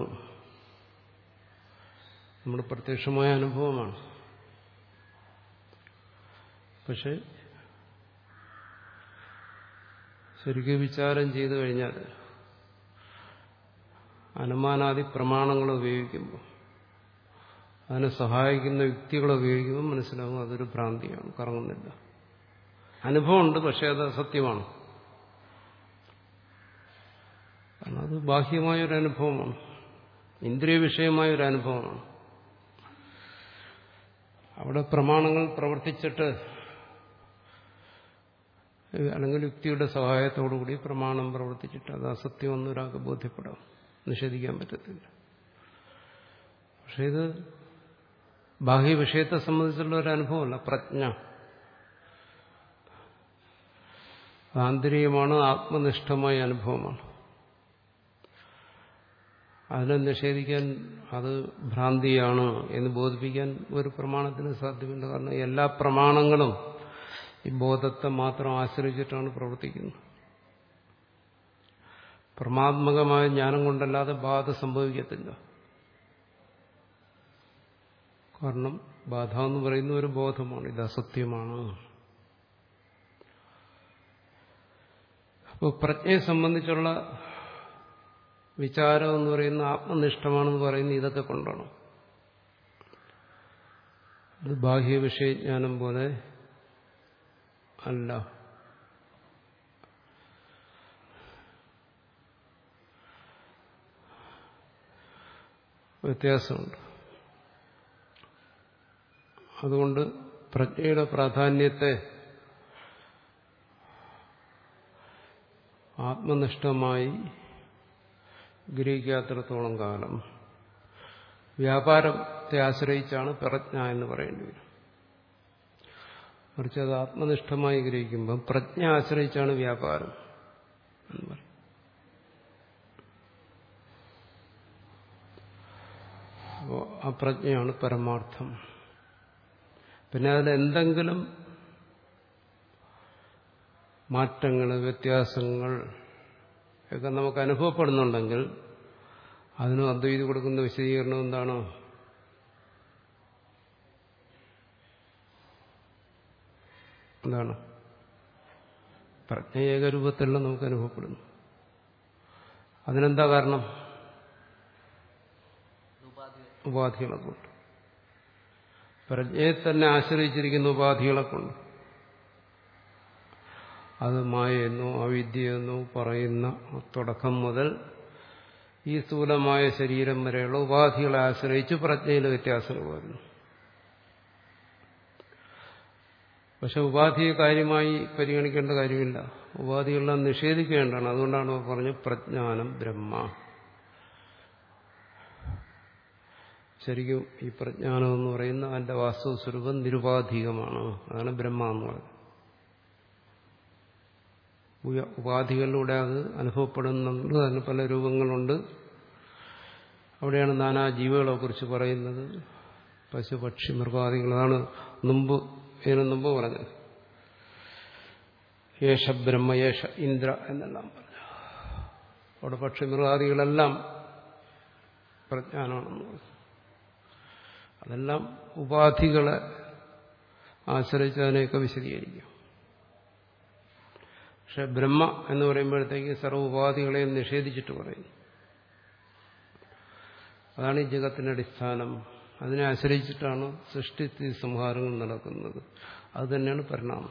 നമ്മുടെ പ്രത്യക്ഷമായ അനുഭവമാണ് പക്ഷെ ശരിക്കും വിചാരം ചെയ്തു കഴിഞ്ഞാൽ അനുമാനാദി പ്രമാണങ്ങൾ ഉപയോഗിക്കുമ്പോൾ അതിനെ സഹായിക്കുന്ന യുക്തികൾ ഉപയോഗിക്കുമ്പോൾ മനസ്സിലാവും അതൊരു ഭ്രാന്തിയാണ് കറങ്ങുന്നില്ല അനുഭവമുണ്ട് പക്ഷെ അത് സത്യമാണ് കാരണം അത് ബാഹ്യമായൊരു അനുഭവമാണ് ഇന്ദ്രിയ വിഷയമായ ഒരു അനുഭവമാണ് അവിടെ പ്രമാണങ്ങൾ പ്രവർത്തിച്ചിട്ട് അല്ലെങ്കിൽ യുക്തിയുടെ സഹായത്തോടുകൂടി പ്രമാണം പ്രവർത്തിച്ചിട്ട് അത് അസത്യമെന്ന് ഒരാൾക്ക് ബോധ്യപ്പെടാം നിഷേധിക്കാൻ പറ്റത്തില്ല പക്ഷെ ഇത് ബാഹ്യ വിഷയത്തെ സംബന്ധിച്ചുള്ള ഒരു അനുഭവമല്ല പ്രജ്ഞ ആന്തരികമാണ് ആത്മനിഷ്ഠമായ അനുഭവമാണ് അതിനെ നിഷേധിക്കാൻ അത് ഭ്രാന്തിയാണ് എന്ന് ബോധിപ്പിക്കാൻ ഒരു പ്രമാണത്തിന് സാധ്യമല്ല കാരണം എല്ലാ പ്രമാണങ്ങളും ഈ ബോധത്തെ മാത്രം ആശ്രയിച്ചിട്ടാണ് പ്രവർത്തിക്കുന്നത് പ്രമാത്മകമായ ജ്ഞാനം കൊണ്ടല്ലാതെ ബാധ സംഭവിക്കത്തില്ല കാരണം ബാധ എന്ന് പറയുന്ന ഒരു ബോധമാണ് ഇത് അസത്യമാണ് അപ്പോൾ പ്രജ്ഞയെ സംബന്ധിച്ചുള്ള വിചാരം എന്ന് പറയുന്ന ആത്മനിഷ്ഠമാണെന്ന് പറയുന്ന ഇതൊക്കെ കൊണ്ടാണ് അത് ബാഹ്യ വിഷയജ്ഞാനം പോലെ അല്ല വ്യത്യാസമുണ്ട് അതുകൊണ്ട് പ്രജ്ഞയുടെ പ്രാധാന്യത്തെ ആത്മനിഷ്ഠമായി ഗ്രഹിക്കാത്തിടത്തോളം കാലം വ്യാപാരത്തെ ആശ്രയിച്ചാണ് പ്രജ്ഞ എന്ന് പറയേണ്ടി വരും മറിച്ച് അത് ആത്മനിഷ്ഠമായി ഗ്രഹിക്കുമ്പോൾ പ്രജ്ഞ ആശ്രയിച്ചാണ് വ്യാപാരം എന്ന് പറയും അപ്പോൾ ആ പ്രജ്ഞയാണ് പരമാർത്ഥം പിന്നെ അതിൽ എന്തെങ്കിലും മാറ്റങ്ങൾ വ്യത്യാസങ്ങൾ ഒക്കെ നമുക്ക് അനുഭവപ്പെടുന്നുണ്ടെങ്കിൽ അതിനും അദ്വൈതി കൊടുക്കുന്ന വിശദീകരണം എന്താണ് എന്താണ് പ്രജ്ഞ ഏകരൂപത്തിലുള്ള നമുക്ക് അനുഭവപ്പെടുന്നു അതിനെന്താ കാരണം ഉപാധി ഉപാധികളെ കൊണ്ട് പ്രജ്ഞയെ തന്നെ ആശ്രയിച്ചിരിക്കുന്ന ഉപാധികളെ കൊണ്ട് അത് മായെന്നോ അവിദ്യയെന്നോ പറയുന്ന തുടക്കം മുതൽ ഈ സ്ഥൂലമായ ശരീരം വരെയുള്ള ഉപാധികളെ ആശ്രയിച്ച് പ്രജ്ഞയിൽ വ്യത്യാസങ്ങൾ വരുന്നു പക്ഷെ ഉപാധിയെ കാര്യമായി പരിഗണിക്കേണ്ട കാര്യമില്ല ഉപാധികളെല്ലാം നിഷേധിക്കേണ്ടതാണ് അതുകൊണ്ടാണ് പറഞ്ഞു പ്രജ്ഞാനം ബ്രഹ്മ ശരിക്കും ഈ പ്രജ്ഞാനം എന്ന് പറയുന്ന അതിന്റെ വാസ്തവ സ്വരൂപം നിരുപാധികമാണ് അതാണ് ബ്രഹ്മ എന്ന് പറയുന്നത് ഉയ- ഉപാധികളിലൂടെ അത് അനുഭവപ്പെടുന്നുണ്ട് അതിന് പല രൂപങ്ങളുണ്ട് അവിടെയാണ് നാനാ ജീവികളെ കുറിച്ച് പറയുന്നത് പശു പക്ഷി മൃഗാദികൾ അതാണ് മുമ്പ് ഇതിനു മുമ്പ് പറഞ്ഞത് യേശ ബ്രഹ്മ യേശ ഇന്ദ്ര എന്നെല്ലാം പറഞ്ഞു അവിടെ പക്ഷി മൃഗാദികളെല്ലാം പ്രജ്ഞാനമാണെന്ന് പറഞ്ഞു അതെല്ലാം ഉപാധികളെ ആശ്രയിച്ച് അതിനെയൊക്കെ വിശദീകരിക്കും പക്ഷെ ബ്രഹ്മ എന്ന് പറയുമ്പോഴത്തേക്ക് സർവ്വ ഉപാധികളെയും നിഷേധിച്ചിട്ട് പറയുന്നു അതാണ് ഈ ജഗത്തിന്റെ അടിസ്ഥാനം അതിനെ ആശ്രയിച്ചിട്ടാണ് സൃഷ്ടി സംഹാരങ്ങൾ നടക്കുന്നത് അത് തന്നെയാണ് പരിണാമം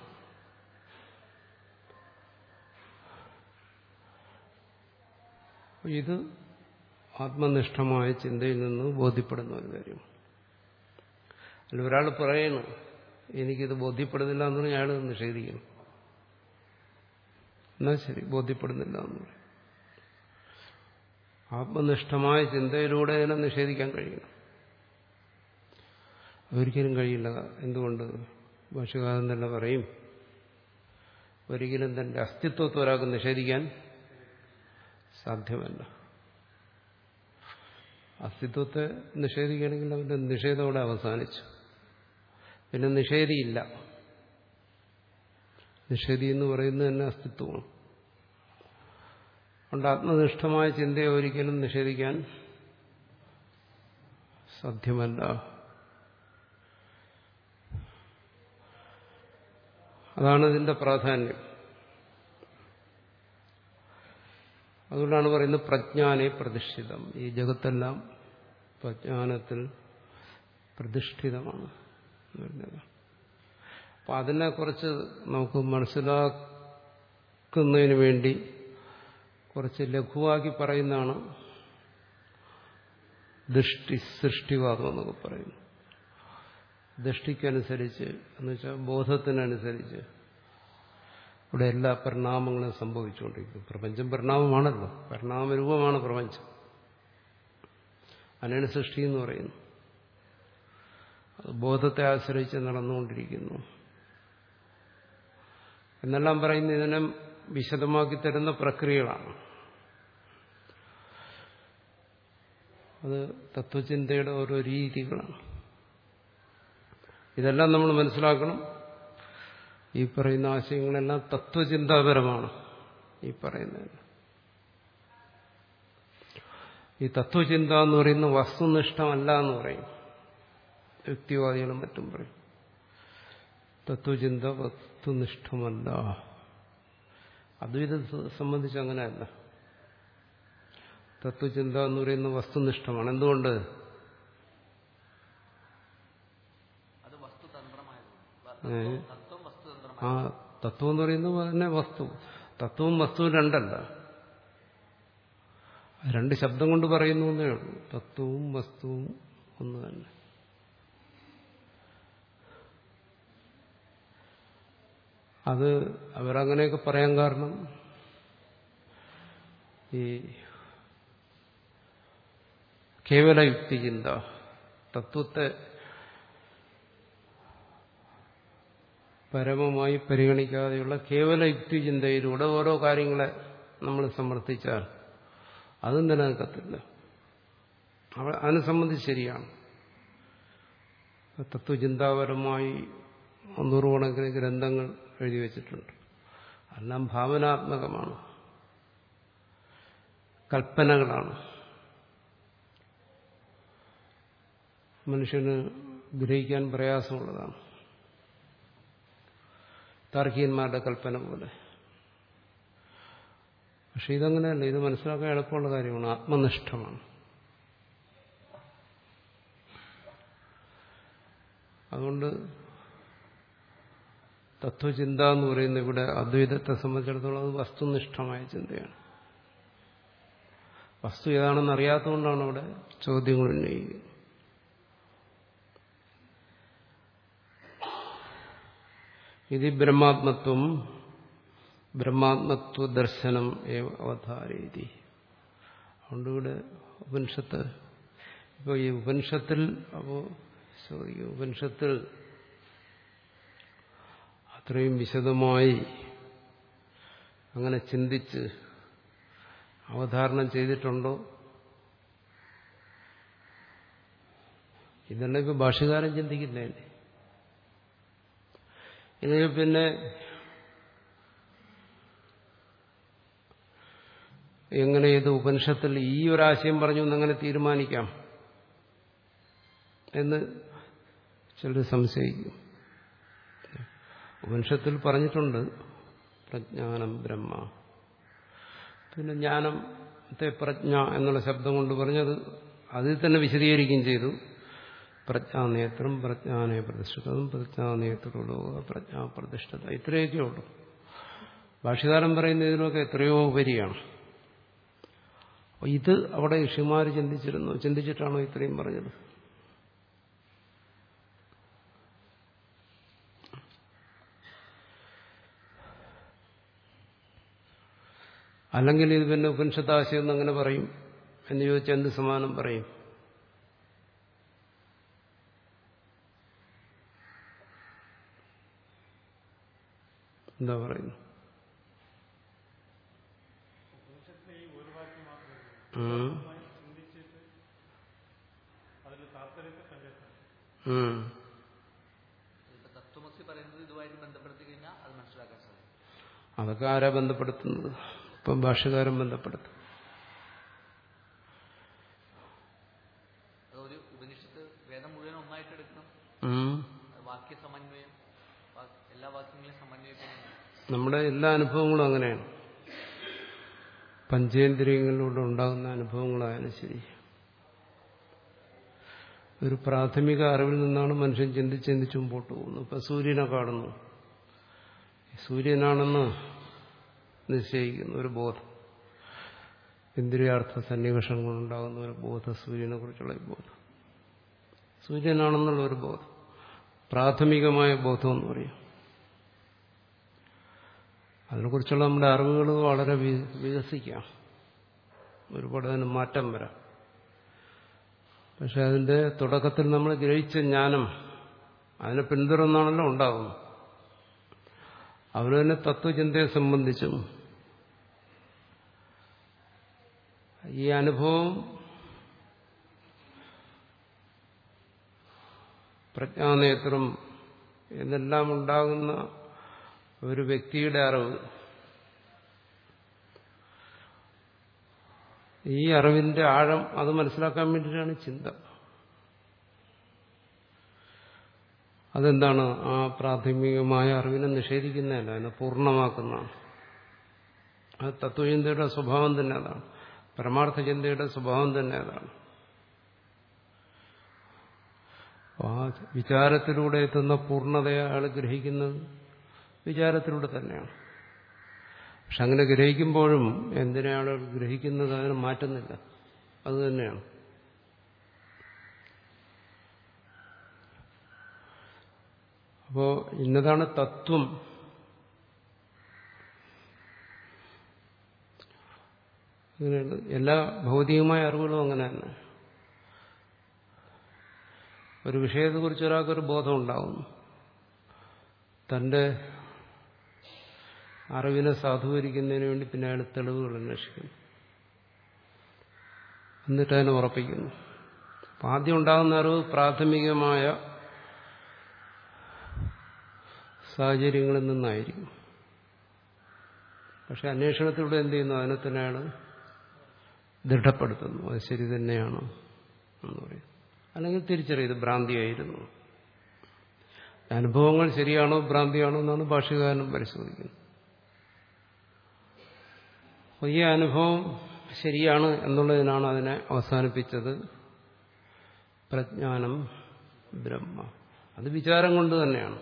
ഇത് ആത്മനിഷ്ഠമായ ചിന്തയിൽ നിന്ന് ബോധ്യപ്പെടുന്ന ഒരു കാര്യം അല്ല ഒരാൾ പറയണു എനിക്കിത് ബോധ്യപ്പെടുന്നില്ല എന്ന് പറഞ്ഞാൽ അയാൾ നിഷേധിക്കണം എന്നാൽ ശരി ബോധ്യപ്പെടുന്നില്ല എന്ന് പറയും ആത്മനിഷ്ഠമായ ചിന്തയിലൂടെ ഇതിനെ നിഷേധിക്കാൻ കഴിയണം അതൊരിക്കലും കഴിയില്ല എന്തുകൊണ്ട് ഭാഷകാരൻ തന്നെ പറയും ഒരിക്കലും തന്റെ അസ്തിത്വത്തെ ഒരാൾക്ക് നിഷേധിക്കാൻ സാധ്യമല്ല അസ്തിത്വത്തെ നിഷേധിക്കുകയാണെങ്കിൽ അവന്റെ നിഷേധം അവിടെ അവസാനിച്ചു പിന്നെ നിഷേധിയില്ല നിഷേധി എന്ന് പറയുന്നത് തന്നെ അസ്തിത്വമാണ് അതുകൊണ്ട് ആത്മനിഷ്ഠമായ ചിന്തയെ ഒരിക്കലും നിഷേധിക്കാൻ സാധ്യമല്ല അതാണ് ഇതിന്റെ പ്രാധാന്യം അതുകൊണ്ടാണ് പറയുന്നത് പ്രജ്ഞാനെ പ്രതിഷ്ഠിതം ഈ ജഗത്തെല്ലാം പ്രജ്ഞാനത്തിൽ പ്രതിഷ്ഠിതമാണ് അപ്പൊ അതിനെക്കുറിച്ച് നമുക്ക് മനസ്സിലാക്കുന്നതിന് വേണ്ടി കുറച്ച് ലഘുവാക്കി പറയുന്നതാണ് ദൃഷ്ടി സൃഷ്ടിവാദം എന്നൊക്കെ പറയുന്നു ദൃഷ്ടിക്കനുസരിച്ച് എന്നുവെച്ചാൽ ബോധത്തിനനുസരിച്ച് ഇവിടെ എല്ലാ പരിണാമങ്ങളും സംഭവിച്ചുകൊണ്ടിരിക്കുന്നു പ്രപഞ്ചം പരിണാമമാണല്ലോ പരിണാമരൂപമാണ് പ്രപഞ്ചം അതിനാണ് സൃഷ്ടി എന്ന് പറയുന്നു അത് ബോധത്തെ ആശ്രയിച്ച് നടന്നുകൊണ്ടിരിക്കുന്നു എന്നെല്ലാം പറയുന്ന ഇതിനെ വിശദമാക്കി തരുന്ന പ്രക്രിയകളാണ് അത് തത്വചിന്തയുടെ ഓരോ രീതികളാണ് ഇതെല്ലാം നമ്മൾ മനസ്സിലാക്കണം ഈ പറയുന്ന ആശയങ്ങളെല്ലാം തത്വചിന്താപരമാണ് ഈ പറയുന്നത് ഈ തത്വചിന്ത എന്ന് പറയുന്ന വസ്തുനിഷ്ഠമല്ല എന്ന് പറയും യുക്തിവാദികളും മറ്റും പറയും തത്വചിന്ത വസ്തുനിഷ്ഠമല്ല അദ്വൈതത്തെ സംബന്ധിച്ച് അങ്ങനെയല്ല തത്വചിന്ത എന്ന് പറയുന്ന വസ്തുനിഷ്ഠമാണ് എന്തുകൊണ്ട് അത് വസ്തുതന്ത്രമായത് ഏ? തത്വം വസ്തുതന്ത്രമായി ആ തത്വം എന്ന് പറയുന്നത് തന്നെ വസ്തു തത്വവും വസ്തുവും രണ്ടല്ല രണ്ട് ശബ്ദം കൊണ്ട് പറയുന്നു എന്നേ ഉള്ളൂ തത്വവും വസ്തുവും ഒന്ന് തന്നെ അത് അവരങ്ങനെയൊക്കെ പറയാൻ കാരണം ഈ കേവല യുക്തിചിന്ത തത്വത്തെ പരമമായി പരിഗണിക്കാതെയുള്ള കേവല യുക്തിചിന്തയിലൂടെ ഓരോ കാര്യങ്ങളെ നമ്മൾ സമർത്ഥിച്ചാൽ അതും നിലനിൽക്കത്തില്ല അവ അതിനെ സംബന്ധിച്ച് ശരിയാണ് തത്വചിന്താപരമായി നൂറുകണക്കിന് ഗ്രന്ഥങ്ങൾ എഴുതി വച്ചിട്ടുണ്ട് എല്ലാം ഭാവനാത്മകമാണ് കൽപ്പനകളാണ് മനുഷ്യന് ഗ്രഹിക്കാൻ പ്രയാസമുള്ളതാണ് താർക്കികന്മാരുടെ കൽപ്പന പോലെ പക്ഷെ ഇതങ്ങനെയല്ല ഇത് മനസ്സിലാക്കാൻ എളുപ്പമുള്ള കാര്യമാണ് ആത്മനിഷ്ഠമാണ് അതുകൊണ്ട് തത്വചിന്ത എന്ന് പറയുന്ന ഇവിടെ അദ്വൈതത്തെ സംബന്ധിച്ചിടത്തോളം അത് വസ്തുനിഷ്ഠമായ ചിന്തയാണ് വസ്തു ഏതാണെന്ന് അറിയാത്തതുകൊണ്ടാണ് അവിടെ ചോദ്യങ്ങൾ ഉന്നയിക്കുന്നത് ഇത് ബ്രഹ്മാത്മത്വം ബ്രഹ്മാത്മത്വ ദർശനം ഏവ അവതാരീതി അതുകൊണ്ട് ഇവിടെ ഉപനിഷത്ത് ഇപ്പോൾ ഈ ഉപനിഷത്തിൽ അപ്പോൾ ചോദിക്കും ഉപനിഷത്തിൽ അത്രയും വിശദമായി അങ്ങനെ ചിന്തിച്ച് അവധാരണം ചെയ്തിട്ടുണ്ടോ ഇതെല്ലാം ഇപ്പൊ ഭാഷകാരൻ ചിന്തിക്കുന്നതല്ലേ ഇത് പിന്നെ എങ്ങനെ ഇത് ഉപനിഷത്തിൽ ഈ ഒരാശയം പറഞ്ഞു എന്നങ്ങനെ തീരുമാനിക്കാം എന്ന് ചിലർ സംശയിക്കും ഉപനിഷത്തിൽ പറഞ്ഞിട്ടുണ്ട് പ്രജ്ഞാനം ബ്രഹ്മ പിന്നെ ജ്ഞാനത്തെ പ്രജ്ഞ എന്നുള്ള ശബ്ദം കൊണ്ട് പറഞ്ഞത് അതിൽ തന്നെ വിശദീകരിക്കുകയും ചെയ്തു പ്രജ്ഞാനേത്രം പ്രജ്ഞാനേ പ്രതിഷ്ഠിതം പ്രജ്ഞാനേത്രമുള്ളൂ പ്രജ്ഞാ പ്രതിഷ്ഠിത ഇത്രയൊക്കെ ഉള്ളൂ ഭാഷകാരൻ പറയുന്ന ഇതിനൊക്കെ എത്രയോ ഉപരിയാണ് അപ്പോൾ ഇത് അവിടെ ഋഷിമാർ ചിന്തിച്ചിരുന്നു ചിന്തിച്ചിട്ടാണോ ഇത്രയും പറഞ്ഞത് അല്ലെങ്കിൽ ഇത് പിന്നെ ഉപനിഷത്താശയം എന്ന് അങ്ങനെ പറയും എന്ന് ചോദിച്ചാൽ എന്ത് സമാനം പറയും എന്താ പറയുന്നു ഉം. ഉം. ഇപ്പൊ തത്വമസി പറയുന്നത് ഇതുമായിട്ട് ബന്ധപ്പെടുത്തി കഴിഞ്ഞാൽ അത് മനസ്സിലാക്കാൻ സാധിക്കും അതൊക്കെ ആരാ ബന്ധപ്പെടുത്തുന്നത് ഇപ്പം ഭാഷകാരൻ ബന്ധപ്പെടുത്തും അതൊരു ഉപനിഷത്ത് വേദം മുഴുവൻ ഒന്നായിട്ട് എടുക്കണം ഉം. അത് വാക്യ സമന്വയം വാ- എല്ലാ വാക്യങ്ങളെയും സമന്വയിക്കണം നമ്മുടെ എല്ലാ അനുഭവങ്ങളും അങ്ങനെയാണ് പഞ്ചേന്ദ്രിയങ്ങളിലൂടെ ഉണ്ടാകുന്ന അനുഭവങ്ങളായാലും ശരി ഒരു പ്രാഥമിക അറിവിൽ നിന്നാണ് മനുഷ്യൻ ചിന്തിച്ച് ചിന്തിച്ച് മുമ്പോട്ട് പോകുന്നത് ഇപ്പൊ സൂര്യനെ കാണുന്നു സൂര്യനാണെന്ന് നിശ്ചയിക്കുന്നു ഒരു ബോധം ഇന്ദ്രിയാർത്ഥ സന്നിവേഷങ്ങളുണ്ടാകുന്ന ഒരു ബോധം സൂര്യനെ കുറിച്ചുള്ള ഈ ബോധം സൂര്യനാണെന്നുള്ള ഒരു ബോധം പ്രാഥമികമായ ബോധം എന്ന് പറയും അതിനെക്കുറിച്ചുള്ള നമ്മുടെ അറിവുകൾ വളരെ വി- വികസിക്കാം ഒരുപാട് അതിന് മാറ്റം വരാം പക്ഷെ അതിന്റെ തുടക്കത്തിൽ നമ്മൾ ഗ്രഹിച്ച ജ്ഞാനം അതിനെ പിന്തുടർന്നാണല്ലോ ഉണ്ടാകുന്നത് അവന് തന്നെ തത്വചിന്തയെ സംബന്ധിച്ചും ഈ അനുഭവം പ്രജ്ഞാനേത്രം എന്നെല്ലാം ഉണ്ടാകുന്ന ഒരു വ്യക്തിയുടെ അറിവ് ഈ അറിവിന്റെ ആഴം അത് മനസ്സിലാക്കാൻ വേണ്ടിയിട്ടാണ് ചിന്ത അതെന്താണ് ആ പ്രാഥമികമായ അറിവിനെ നിഷേധിക്കുന്നതല്ല അതിനെ പൂർണ്ണമാക്കുന്നതാണ് അത് തത്വചിന്തയുടെ സ്വഭാവം തന്നെ അതാണ് പരമാർത്ഥ ചിന്തയുടെ സ്വഭാവം തന്നെ അതാണ് ആ വിചാരത്തിലൂടെ എത്തുന്ന പൂർണ്ണതയെ അയാൾ ഗ്രഹിക്കുന്നത് വിചാരത്തിലൂടെ തന്നെയാണ് പക്ഷെ അങ്ങനെ ഗ്രഹിക്കുമ്പോഴും എന്തിനാണ് ഗ്രഹിക്കുന്നത് അതിനെ മാറ്റുന്നില്ല അത് തന്നെയാണ് അപ്പോ ഇന്നതാണ് തത്വം അങ്ങനെയാണ് എല്ലാ ഭൗതികമായ അറിവുകളും അങ്ങനെ തന്നെ ഒരു വിഷയത്തെക്കുറിച്ച് ഒരാൾക്കൊരു ബോധം ഉണ്ടാകുന്നു തന്റെ അറിവിനെ സാധൂകരിക്കുന്നതിന് വേണ്ടി പിന്നെ അയാൾ തെളിവുകൾ അന്വേഷിക്കുന്നു എന്നിട്ട് അതിനെ ഉറപ്പിക്കുന്നു അപ്പം ആദ്യം ഉണ്ടാകുന്ന അറിവ് പ്രാഥമികമായ സാഹചര്യങ്ങളിൽ നിന്നായിരിക്കും പക്ഷെ അന്വേഷണത്തിലൂടെ എന്ത് ചെയ്യുന്നു അതിനെ തന്നെയാണ് ദൃഢപ്പെടുത്തുന്നു അത് ശരി തന്നെയാണ് എന്ന് പറയും അല്ലെങ്കിൽ തിരിച്ചറിയും ഇത് ഭ്രാന്തിയായിരുന്നു അനുഭവങ്ങൾ ശരിയാണോ ഭ്രാന്തിയാണോ എന്നാണ് ഭാഷകാരനും പരിശോധിക്കുന്നത് അപ്പോൾ ഈ അനുഭവം ശരിയാണ് എന്നുള്ളതിനാണ് അതിനെ അവസാനിപ്പിച്ചത് പ്രജ്ഞാനം ബ്രഹ്മ അത് വിചാരം കൊണ്ട് തന്നെയാണ്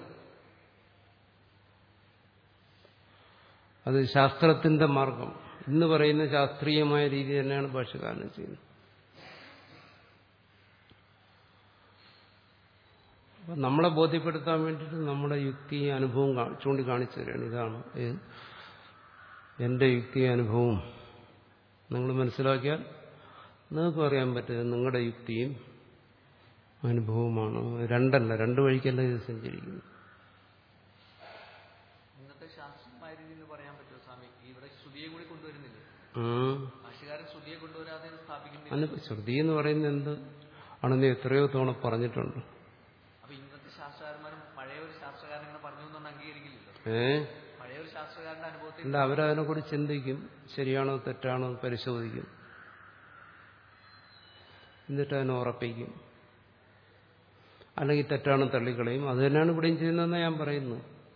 അത് ശാസ്ത്രത്തിന്റെ മാർഗം ഇന്ന് പറയുന്ന ശാസ്ത്രീയമായ രീതി തന്നെയാണ് ഭാഷകാരൻ ചെയ്യുന്നത് അപ്പം നമ്മളെ ബോധ്യപ്പെടുത്താൻ വേണ്ടിയിട്ട് നമ്മുടെ യുക്തി അനുഭവം കാ- ചൂണ്ടിക്കാണിച്ചു തരികയാണ് ഇതാണ് ഇത് എന്റെ യുക്തി അനുഭവവും നിങ്ങൾ മനസ്സിലാക്കിയാൽ നിങ്ങൾക്ക് അറിയാൻ പറ്റുന്നത് നിങ്ങളുടെ യുക്തിയും അനുഭവമാണ് രണ്ടല്ല രണ്ട് വഴിക്കല്ല ഇത് സഞ്ചരിക്കുന്നു ഇന്നത്തെ ശാസ്ത്രീയമായ രീതി എന്ന് പറയാൻ പറ്റുമോ സ്വാമി ഇവിടെ ശ്രുതിയെ കൂടി കൊണ്ടുവരുന്നില്ലേ ഉം. ഭാഷകാരൻ ശ്രുതിയെ കൊണ്ടുവരാതെ ഇത് സ്ഥാപിക്കുന്നില്ല അതിന് ശ്രുതി എന്ന് പറയുന്നത് എന്ത് ആണെന്ന് എത്രയോ തവണ പറഞ്ഞിട്ടുണ്ട് അപ്പൊ ഇന്നത്തെ ശാസ്ത്രകാരന്മാരും പഴയ ഒരു ശാസ്ത്രകാരൻ ഇങ്ങനെ പറഞ്ഞു എന്നുകൊണ്ട് അംഗീകരിക്കില്ലല്ലോ ഏ പഴയ ഒരു ശാസ്ത്രകാരന്റെ അനുഭവത്തിൽ അല്ല അവരതിനെക്കുറിച്ച് ചിന്തിക്കും ശരിയാണോ തെറ്റാണോ എന്ന് പരിശോധിക്കും എന്നിട്ട് അതിനെ ഉറപ്പിക്കും അല്ലെങ്കിൽ തെറ്റാണ് തള്ളിക്കളയും അത് തന്നെയാണ് ഇവിടെയും ചെയ്യുന്നതെന്ന് ഞാൻ പറയുന്നു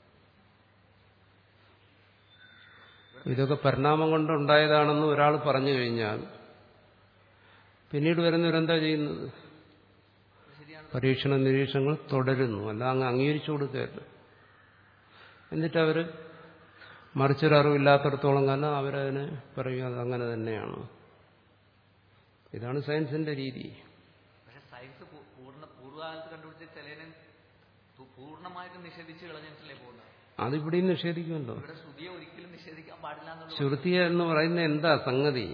ഇതൊക്കെ പരിണാമം കൊണ്ടുണ്ടായതാണെന്ന് ഒരാൾ പറഞ്ഞു കഴിഞ്ഞാൽ പിന്നീട് വരുന്നവരെന്താ ചെയ്യുന്നത് ശരിയാണ് പരീക്ഷണ നിരീക്ഷണങ്ങൾ തുടരുന്നു അല്ല അങ്ങ് അംഗീകരിച്ചു കൊടുക്കുകയല്ല എന്നിട്ട് അവർ മറിച്ചൊരറിവില്ലാത്തടത്തോളം കാലം അവരതിനെ പറയും അത് അങ്ങനെ തന്നെയാണ് ഇതാണ് സയൻസിന്റെ രീതി പക്ഷെ സയൻസ് പൂ- പൂർണ്ണ പൂർവ്വകാലത്ത് കണ്ടുപിടിച്ച ചിലതിനെ തു- പൂർണ്ണമായിട്ട് നിഷേധിച്ച് കളഞ്ഞിട്ടല്ലേ പോകുന്നത് അതിവിടെയും നിഷേധിക്കുമല്ലോ ഇവിടെ ശ്രുതിയെ ഒരിക്കലും നിഷേധിക്കാൻ പാടില്ല എന്നുള്ള ശ്രുതി എന്ന് പറയുന്ന എന്താ സംഗതി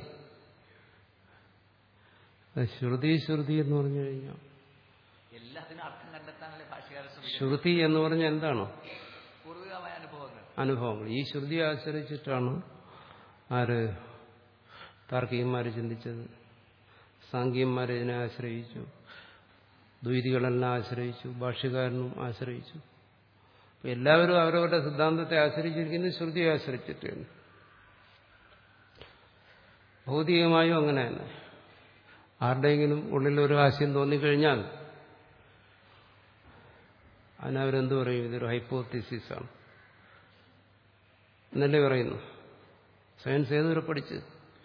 അത് ശ്രുതി ശ്രുതി എന്ന് പറഞ്ഞു കഴിഞ്ഞാൽ എല്ലാത്തിനും അർത്ഥം കണ്ടെത്താനല്ലേ ഭാഷകാരൻ ശ്രമിക്കുന്നത് ശ്രുതി എന്ന് പറഞ്ഞാൽ എന്താണ് പൂർവികമായ അനുഭവങ്ങൾ അനുഭവങ്ങൾ ഈ ശ്രുതിയെ ആശ്രയിച്ചിട്ടാണ് ആര് താർക്കികന്മാർ ചിന്തിച്ചത് സാങ്കേന്മാർ ഇതിനെ ആശ്രയിച്ചു ദ്വൈതികളെല്ലാം ആശ്രയിച്ചു ഭാഷ്യകാരനും ആശ്രയിച്ചു അപ്പൊ എല്ലാവരും അവരവരുടെ സിദ്ധാന്തത്തെ ആശ്രയിച്ചിരിക്കുന്നത് ശ്രുതിയെ ആശ്രയിച്ചിട്ടാണ് ഭൗതികമായും അങ്ങനെ തന്നെ ആരുടെയെങ്കിലും ഉള്ളിൽ ഒരു ആശയം തോന്നിക്കഴിഞ്ഞാൽ അതിനവരെന്ത് പറയും ഇതൊരു ഹൈപ്പോത്തിസിസാണ് എന്നല്ലേ പറയുന്നു സയൻസ് ഏതുവരെ പഠിച്ച്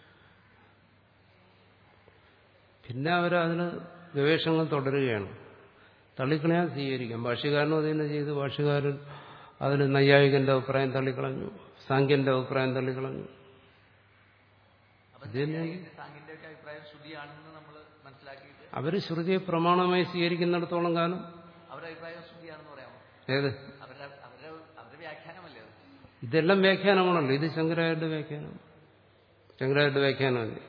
പിന്നെ അവർ അതിന് ഗവേഷണങ്ങൾ തുടരുകയാണ് തള്ളിക്കളയാൻ സ്വീകരിക്കാം ഭാഷ്യകാരനും അത് തന്നെ ചെയ്ത് ഭാഷ്യകാരൻ അതിന് നൈയായികന്റെ അഭിപ്രായം തള്ളിക്കളഞ്ഞു സാങ്കേന്റെ അഭിപ്രായം തള്ളിക്കളഞ്ഞു അപ്പൊ ഇത് തന്നെ സാങ്കിന്റെ ഒക്കെ അഭിപ്രായം ശ്രുതിയാണെന്ന് നമ്മൾ മനസ്സിലാക്കിയിട്ട് അവർ ശ്രുതിയെ പ്രമാണമായി സ്വീകരിക്കുന്നിടത്തോളം കാലം അവരുടെ അഭിപ്രായം ശ്രുതിയാണെന്ന് പറയാമോ ഏത് അവരുടെ അവരുടെ അവരുടെ വ്യാഖ്യാനമല്ലേ അത് ഇതെല്ലാം വ്യാഖ്യാനമാണല്ലോ ഇത് ശങ്കരായുടെ വ്യാഖ്യാനം ശങ്കരായുടെ വ്യാഖ്യാനമല്ലേ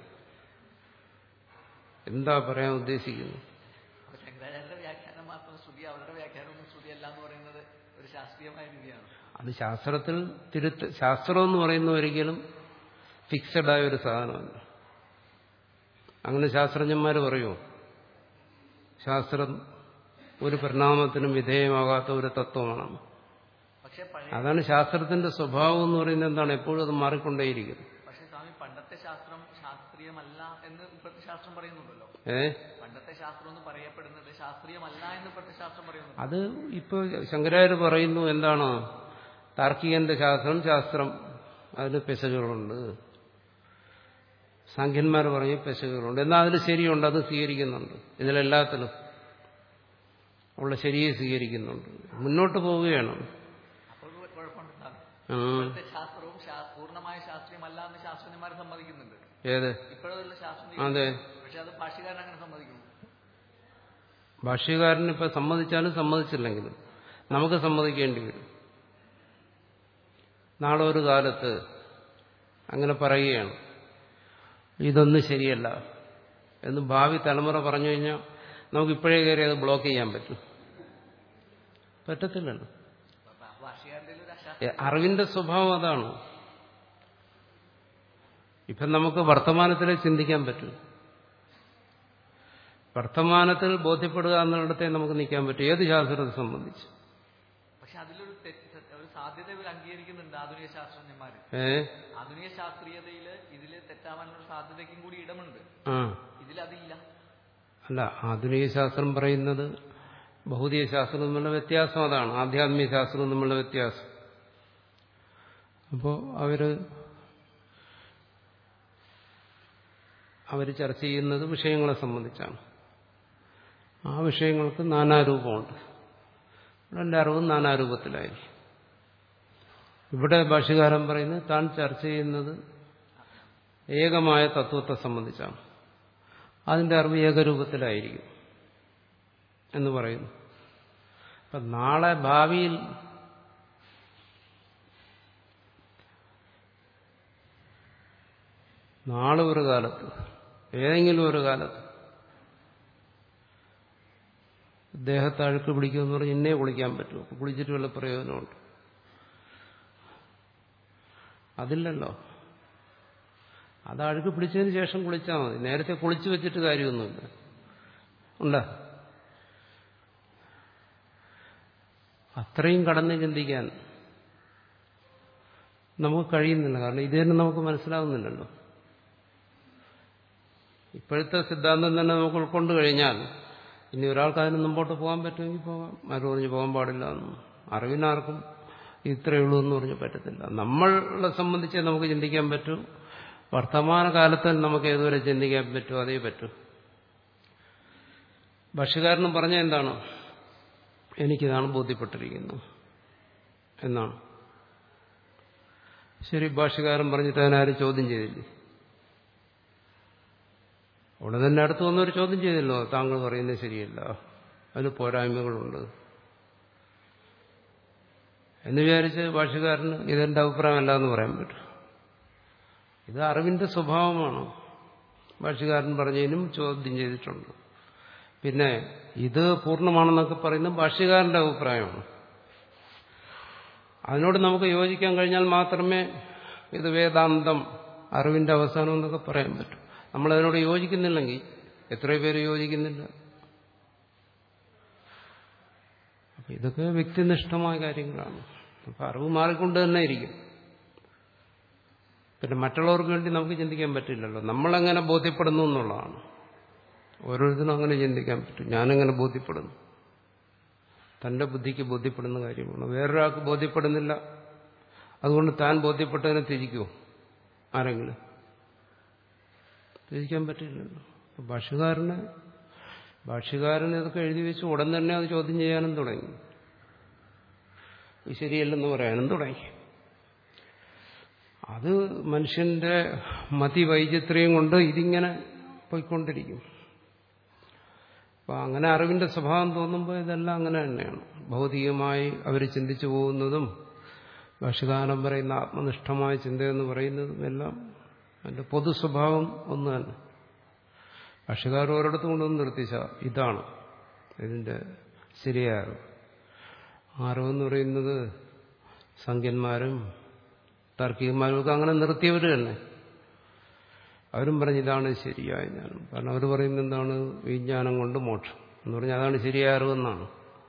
എന്താ പറയാൻ ഉദ്ദേശിക്കുന്നത് അപ്പൊ ശങ്കരാചാര്യരുടെ വ്യാഖ്യാനം മാത്രം ശ്രുതി അവരുടെ വ്യാഖ്യാനമൊന്നും ശ്രുതി അല്ല എന്ന് പറയുന്നത് ഒരു ശാസ്ത്രീയമായ രീതിയാണ് അത് ശാസ്ത്രത്തിൽ തിരുത്ത് ശാസ്ത്രം എന്ന് പറയുന്ന ഒരിക്കലും ഫിക്സഡ് ആയ ഒരു സാധനമല്ല അങ്ങനെ ശാസ്ത്രജ്ഞന്മാർ പറയുമോ ശാസ്ത്രം ഒരു പരിണാമത്തിനും വിധേയമാകാത്ത ഒരു തത്വമാണ് പക്ഷെ പഴയ അതാണ് ശാസ്ത്രത്തിന്റെ സ്വഭാവം എന്ന് പറയുന്നത് എന്താണ് എപ്പോഴും അത് മാറിക്കൊണ്ടേയിരിക്കും പക്ഷെ സ്വാമി പണ്ടത്തെ ശാസ്ത്രം ശാസ്ത്രീയമല്ല എന്ന് ഇപ്പോഴത്തെ ശാസ്ത്രം പറയുന്നുണ്ടല്ലോ ഏ പണ്ടത്തെ ശാസ്ത്രം എന്ന് പറയപ്പെടുന്നത് ശാസ്ത്രീയമല്ല എന്ന് ഇപ്പോഴത്തെ ശാസ്ത്രം പറയുന്നുണ്ട് അത് ഇപ്പോൾ ശങ്കരാചാര്യ പറയുന്നു എന്താണ് താർക്കികന്റെ ശാസ്ത്രം ശാസ്ത്രം അതിന് പെശകുകളുണ്ട് സാഖ്യന്മാർ പറയും പെശകുകളുണ്ട് എന്നാൽ അതിൽ ശരിയുണ്ട് അത് സ്വീകരിക്കുന്നുണ്ട് ഇതിലെല്ലാത്തിലും ഉള്ള ശരിയെ സ്വീകരിക്കുന്നുണ്ട് മുന്നോട്ട് പോവുകയാണ് അപ്പോൾ ഒരു കുഴപ്പമുണ്ടാകും ആ, ഇപ്പോഴത്തെ ശാസ്ത്രവും ശാ- പൂർണ്ണമായ ശാസ്ത്രീയമല്ല എന്ന് ശാസ്ത്രജ്ഞന്മാർ സമ്മതിക്കുന്നുണ്ട് ഏത് ഇപ്പോഴുള്ള ശാസ്ത്രം അതെ പക്ഷെ അത് ഭാഷകാരൻ അങ്ങനെ സമ്മതിക്കുന്നു ഭാഷ്യകാരൻ ഇപ്പൊ സമ്മതിച്ചാലും സമ്മതിച്ചില്ലെങ്കിലും നമുക്ക് സമ്മതിക്കേണ്ടി വരും നാളെ ഒരു കാലത്ത് അങ്ങനെ പറയുകയാണ് ഇതൊന്നും ശരിയല്ല എന്ന് ഭാവി തലമുറ പറഞ്ഞു കഴിഞ്ഞാൽ നമുക്ക് ഇപ്പോഴേ കയറി അത് ബ്ലോക്ക് ചെയ്യാൻ പറ്റും പറ്റത്തില്ലല്ലോ അപ്പൊ ഭാഷകാരന്റെ ഒരു അശാ ഏ, അറിവിന്റെ സ്വഭാവം അതാണ് ഇപ്പം നമുക്ക് വർത്തമാനത്തിലെ ചിന്തിക്കാൻ പറ്റും വർത്തമാനത്തിൽ ബോധ്യപ്പെടുക എന്നുള്ളിടത്തെ നമുക്ക് നിൽക്കാൻ പറ്റും ഏത് ശാസ്ത്രത്തെ സംബന്ധിച്ച് പക്ഷെ അതിലൊരു തെറ്റ് ഒരു സാധ്യത ഇവർ അംഗീകരിക്കുന്നുണ്ട് ആധുനിക ശാസ്ത്രജ്ഞന്മാര് ഏ ആധുനിക ശാസ്ത്രീയതയില് ഇതില് തെറ്റാവാനുള്ള സാധ്യതയ്ക്കും കൂടി ഇടമുണ്ട് ആ ഇതിലതില്ല അല്ല ആധുനിക ശാസ്ത്രം പറയുന്നത് ഭൗതിക ശാസ്ത്രം തമ്മിലുള്ള വ്യത്യാസം അതാണ് ആധ്യാത്മിക ശാസ്ത്രവും തമ്മിലുള്ള വ്യത്യാസം അപ്പോൾ അവര് അവർ ചർച്ച ചെയ്യുന്നത് വിഷയങ്ങളെ സംബന്ധിച്ചാണ് ആ വിഷയങ്ങൾക്ക് നാനാരൂപമുണ്ട് ഇവിടെ എൻ്റെ അറിവും നാനാരൂപത്തിലായിരിക്കും ഇവിടെ ഭാഷ്യകാരൻ പറയുന്നത് താൻ ചർച്ച ചെയ്യുന്നത് ഏകമായ തത്വത്തെ സംബന്ധിച്ചാണ് അതിന്റെ അറിവ് ഏകരൂപത്തിലായിരിക്കും എന്ന് പറയുന്നു അപ്പം നാളെ ഭാവിയിൽ നാളെ ഒരു കാലത്ത് ഏതെങ്കിലും ഒരു കാലത്ത് ദേഹത്ത് അഴുക്ക് പിടിക്കുമെന്ന് പറഞ്ഞ് ഇന്നേ കുളിക്കാൻ പറ്റുമോ കുളിച്ചിട്ട് വല്ല പ്രയോജനമുണ്ട് അതില്ലല്ലോ അത് അഴുക്ക് പിടിച്ചതിന് ശേഷം കുളിച്ചാൽ മതി നേരത്തെ കുളിച്ചു വെച്ചിട്ട് കാര്യമൊന്നുമില്ല ഉണ്ടോ അത്രയും കടന്ന് ചിന്തിക്കാൻ നമുക്ക് കഴിയുന്നില്ല കാരണം ഇത് തന്നെ നമുക്ക് മനസ്സിലാവുന്നില്ലല്ലോ ഇപ്പോഴത്തെ സിദ്ധാന്തം തന്നെ നമുക്ക് ഉൾക്കൊണ്ട് കഴിഞ്ഞാൽ ഇനി ഒരാൾക്ക് അതിന് മുമ്പോട്ട് പോകാൻ പറ്റുമെങ്കിൽ പോകാം ആരും പറഞ്ഞ് പോകാൻ പാടില്ല എന്ന് അറിവിനാർക്കും ഇത്രയേ ഉള്ളൂ എന്ന് പറഞ്ഞ് പറ്റത്തില്ല നമ്മളെ സംബന്ധിച്ച് നമുക്ക് ചിന്തിക്കാൻ പറ്റൂ വർത്തമാന കാലത്തിൽ നമുക്ക് ഏതുവരെ ചിന്തിക്കാൻ പറ്റുമോ അതേ പറ്റൂ ഭക്ഷ്യകാരനും പറഞ്ഞ എന്താണ് എനിക്കിതാണ് ബോധ്യപ്പെട്ടിരിക്കുന്നത് എന്നാണ് ശരി ഭാഷ്യകാരൻ പറഞ്ഞിട്ട് അതിനാരും ചോദ്യം ചെയ്തില്ലേ അവിടെ തന്നെ അടുത്ത് വന്നൊരു ചോദ്യം ചെയ്തല്ലോ താങ്കൾ പറയുന്നത് ശരിയല്ല അതിന് പോരായ്മകളുണ്ട് എന്ന് വിചാരിച്ച് ഭാഷകാരന് ഇതെന്റെ അഭിപ്രായമല്ല എന്ന് പറയാൻ പറ്റും ഇത് അറിവിന്റെ സ്വഭാവമാണ് ഭാഷകാരൻ പറഞ്ഞതിനും ചോദ്യം ചെയ്തിട്ടുണ്ട് പിന്നെ ഇത് പൂർണ്ണമാണെന്നൊക്കെ പറയുന്നത് ഭാഷ്യകാരന്റെ അഭിപ്രായമാണ് അതിനോട് നമുക്ക് യോജിക്കാൻ കഴിഞ്ഞാൽ മാത്രമേ ഇത് വേദാന്തം അറിവിന്റെ അവസാനം എന്നൊക്കെ പറയാൻ പറ്റൂ നമ്മളതിനോട് യോജിക്കുന്നില്ലെങ്കിൽ എത്രയോ പേര് യോജിക്കുന്നില്ല അപ്പൊ ഇതൊക്കെ വ്യക്തിനിഷ്ഠമായ കാര്യങ്ങളാണ് അപ്പൊ അറിവ് മാറിക്കൊണ്ട് തന്നെ ഇരിക്കും പിന്നെ മറ്റുള്ളവർക്ക് വേണ്ടി നമുക്ക് ചിന്തിക്കാൻ പറ്റില്ലല്ലോ നമ്മളെങ്ങനെ ബോധ്യപ്പെടുന്നു എന്നുള്ളതാണ് ഓരോരുത്തരും അങ്ങനെ ചിന്തിക്കാൻ പറ്റും ഞാനെങ്ങനെ ബോധ്യപ്പെടുന്നു തന്റെ ബുദ്ധിക്ക് ബോധ്യപ്പെടുന്ന കാര്യമാണ് വേറൊരാൾക്ക് ബോധ്യപ്പെടുന്നില്ല അതുകൊണ്ട് താൻ ബോധ്യപ്പെട്ടതിനെ തിരിക്കുമോ ആരെങ്കിലും തിരിക്കാൻ പറ്റില്ലല്ലോ ഭാഷ്യകാരന് ഭാഷ്യകാരൻ ഇതൊക്കെ എഴുതി വെച്ച് ഉടൻ തന്നെ അത് ചോദ്യം ചെയ്യാനും തുടങ്ങി ഇത് ശരിയല്ലെന്ന് പറയാനും തുടങ്ങി അത് മനുഷ്യന്റെ മതിവൈചിത്ര്യം കൊണ്ട് ഇതിങ്ങനെ പോയിക്കൊണ്ടിരിക്കും അപ്പൊ അങ്ങനെ അറിവിന്റെ സ്വഭാവം തോന്നുമ്പോൾ ഇതെല്ലാം അങ്ങനെ തന്നെയാണ് ഭൗതികമായി അവർ ചിന്തിച്ചു പോകുന്നതും ഭാഷകാലം പറയുന്ന ആത്മനിഷ്ഠമായ ചിന്തയെന്ന് പറയുന്നതും എല്ലാം അതിന്റെ പൊതു സ്വഭാവം ഒന്ന് തന്നെ ഭാഷകാർ ഒരിടത്തും കൊണ്ടൊന്നും നിർത്തിച്ച ഇതാണ് ഇതിന്റെ ശരിയായ അറിവ് അറിവെന്ന് പറയുന്നത് സംഖ്യന്മാരും താർക്കികന്മാരും ഒക്കെ അങ്ങനെ നിർത്തിയവർ തന്നെ അവരും പറഞ്ഞ് ഇതാണ് ശരിയായ ജ്ഞാനം കാരണം അവർ പറയുന്നത് എന്താണ് വിജ്ഞാനം കൊണ്ട് മോക്ഷം എന്ന് പറഞ്ഞാൽ അതാണ് ശരിയായ അറിവെന്നാണ്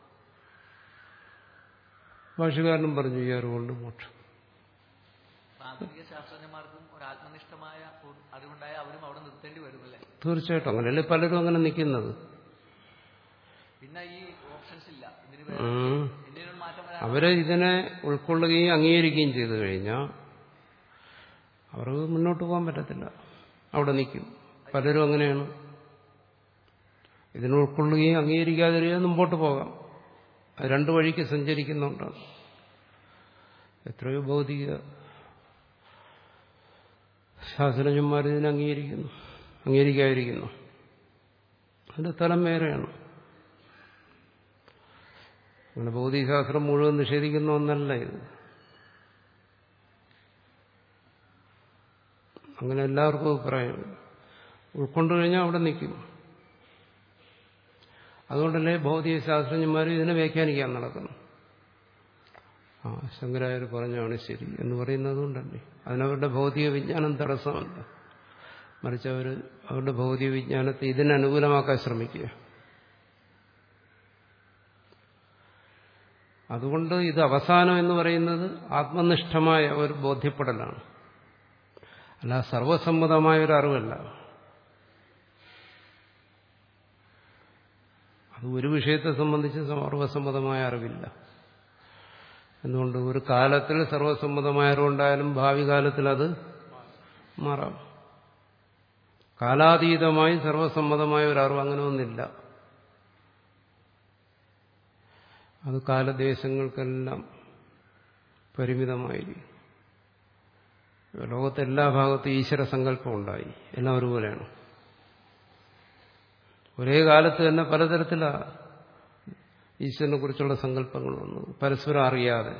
ഭാഷകാരനും പറഞ്ഞു ഈ അറിവുകൊണ്ട് മോക്ഷം ആധുനിക ശാസ്ത്രജ്ഞന്മാർക്കും ഒരു ആത്മനിഷ്ഠമായ ഒരു അറിവുണ്ടായ അവരും അവിടെ നിർത്തേണ്ടി വരുമല്ലേ തീർച്ചയായിട്ടും അങ്ങനെയല്ലേ പലരും അങ്ങനെ നിൽക്കുന്നത് പിന്നെ ഈ ഓപ്ഷൻസ് ഇല്ല ഇതിന് വേറെ ഉം. എന്തെങ്കിലും മാറ്റം വരാൻ അവര് ഇതിനെ ഉൾക്കൊള്ളുകയും അംഗീകരിക്കുകയും ചെയ്തു കഴിഞ്ഞാൽ അവർക്ക് മുന്നോട്ട് പോകാൻ പറ്റത്തില്ല അവിടെ നിൽക്കും പലരും അങ്ങനെയാണ് ഇതിനെ ഉൾക്കൊള്ളുകയും അംഗീകരിക്കാതിരിക്കുകയും മുമ്പോട്ട് പോകാം അത് രണ്ടു വഴിക്ക് സഞ്ചരിക്കുന്നുണ്ടാണ് എത്രയോ ഭൗതിക ശാസ്ത്രജ്ഞന്മാർ ഇതിനെ അംഗീകരിക്കുന്നു അംഗീകരിക്കാതിരിക്കുന്നു അതിന്റെ തലം വേറെയാണ് അങ്ങനെ ഭൗതികശാസ്ത്രം മുഴുവൻ നിഷേധിക്കുന്ന ഒന്നല്ല ഇത് അങ്ങനെ എല്ലാവർക്കും അഭിപ്രായം ഉൾക്കൊണ്ടു കഴിഞ്ഞാൽ അവിടെ നിൽക്കും അതുകൊണ്ടല്ലേ ഭൗതിക ശാസ്ത്രജ്ഞന്മാർ ഇതിനെ വ്യാഖ്യാനിക്കാൻ നടക്കുന്നു ആ ശങ്കരായർ പറഞ്ഞാണ് ശരി എന്ന് പറയുന്നത് കൊണ്ടല്ലേ അതിനവരുടെ ഭൗതിക വിജ്ഞാനം തടസ്സമല്ല മറിച്ച് അവർ അവരുടെ ഭൗതിക വിജ്ഞാനത്തെ ഇതിനനുകൂലമാക്കാൻ ശ്രമിക്കുക അതുകൊണ്ട് ഇത് അവസാനം എന്ന് പറയുന്നത് ആത്മനിഷ്ഠമായ ഒരു ബോധ്യപ്പെടലാണ് അല്ല സർവസമ്മതമായ ഒരു അറിവല്ല അത് ഒരു വിഷയത്തെ സംബന്ധിച്ച് സർവസമ്മതമായ അറിവില്ല എന്തുകൊണ്ട് ഒരു കാലത്തിൽ സർവസമ്മതമായ അറിവുണ്ടായാലും ഭാവി കാലത്തിൽ അത് മാറാം കാലാതീതമായി സർവസമ്മതമായ ഒരു അറിവ് അങ്ങനെ ഒന്നില്ല അത് കാലദേശങ്ങൾക്കെല്ലാം പരിമിതമായിരിക്കും ലോകത്തെ എല്ലാ ഭാഗത്തും ഈശ്വര സങ്കല്പം ഉണ്ടായി എല്ലാം ഒരുപോലെയാണ് ഒരേ കാലത്ത് തന്നെ പലതരത്തിലാ ഈശ്വരനെ കുറിച്ചുള്ള സങ്കല്പങ്ങൾ വന്നു പരസ്പരം അറിയാതെ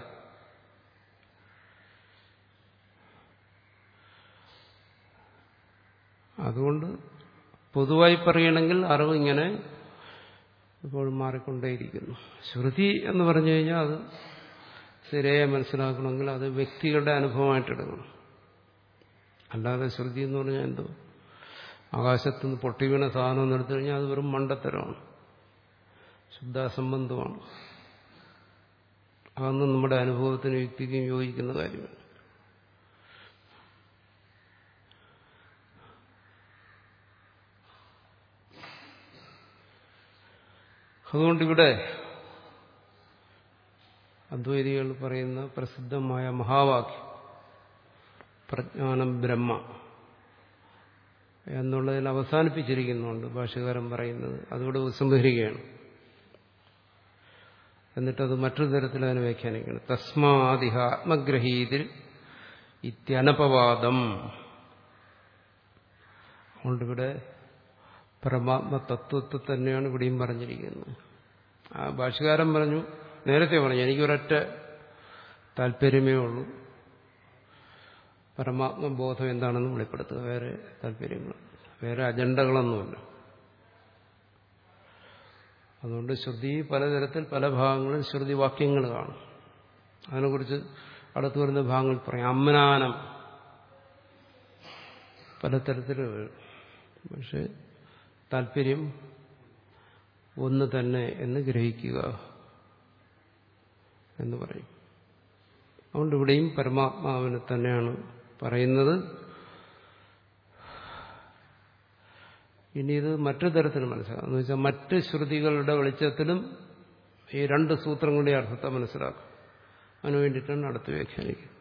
അതുകൊണ്ട് പൊതുവായി പറയണമെങ്കിൽ അറിവ് ഇങ്ങനെ ഇപ്പോഴും മാറിക്കൊണ്ടേയിരിക്കുന്നു ശ്രുതി എന്ന് പറഞ്ഞു കഴിഞ്ഞാൽ അത് ശരിയായി മനസ്സിലാക്കണമെങ്കിൽ അത് വ്യക്തികളുടെ അനുഭവമായിട്ടെടുക്കണം അല്ലാതെ ശ്രുതി എന്ന് പറഞ്ഞാൽ എന്തോ ആകാശത്തുനിന്ന് പൊട്ടി വീണ സാധനം എന്ന് എടുത്തു കഴിഞ്ഞാൽ അത് വെറും മണ്ടത്തരമാണ് ശുദ്ധാസംബന്ധമാണ് അതൊന്നും നമ്മുടെ അനുഭവത്തിന് യുക്തിക്കും യോജിക്കുന്ന കാര്യമാണ് അതുകൊണ്ടിവിടെ അദ്വൈതികൾ പറയുന്ന പ്രസിദ്ധമായ മഹാവാക്യം പ്രജ്ഞാനം ബ്രഹ്മ എന്നുള്ളതിൽ അവസാനിപ്പിച്ചിരിക്കുന്നുണ്ട് ഭാഷകാരൻ പറയുന്നത് അതുകൂടെ ഉപസംഹരിക്കുകയാണ് എന്നിട്ടത് മറ്റൊരു തരത്തിൽ അതിനെ വ്യാഖ്യാനിക്കണം തസ്മാതിഹ ആത്മഗ്രഹീതിൽ ഇത്യനപവാദം അതുകൊണ്ടിവിടെ പരമാത്മ തത്വത്തെ തന്നെയാണ് ഇവിടെയും പറഞ്ഞിരിക്കുന്നത് ആ ഭാഷകാരൻ പറഞ്ഞു നേരത്തെ പറഞ്ഞു എനിക്കൊരൊറ്റ താല്പര്യമേ ഉള്ളൂ പരമാത്മബോധം എന്താണെന്ന് വെളിപ്പെടുത്തുക വേറെ താല്പര്യങ്ങൾ വേറെ അജണ്ടകളൊന്നുമില്ല അതുകൊണ്ട് ശ്രുതി പലതരത്തിൽ പല ഭാഗങ്ങളിൽ ശ്രുതി വാക്യങ്ങൾ കാണും അതിനെക്കുറിച്ച് അടുത്തു വരുന്ന ഭാഗങ്ങൾ പറയും അമ്നാനം പലതരത്തിൽ പക്ഷെ താല്പര്യം ഒന്ന് തന്നെ എന്ന് ഗ്രഹിക്കുക എന്ന് പറയും അതുകൊണ്ട് ഇവിടെയും പരമാത്മാവിനെ തന്നെയാണ് പറയുന്നത് ഇനി ഇത് മറ്റു തരത്തിൽ മനസ്സിലാക്കാം എന്ന് വെച്ചാൽ മറ്റ് ശ്രുതികളുടെ വെളിച്ചത്തിലും ഈ രണ്ട് സൂത്രങ്ങളുടെ അർത്ഥത്തെ മനസ്സിലാക്കും അതിനു വേണ്ടിയിട്ടാണ് അടുത്ത് വ്യാഖ്യാനിക്കുന്നത്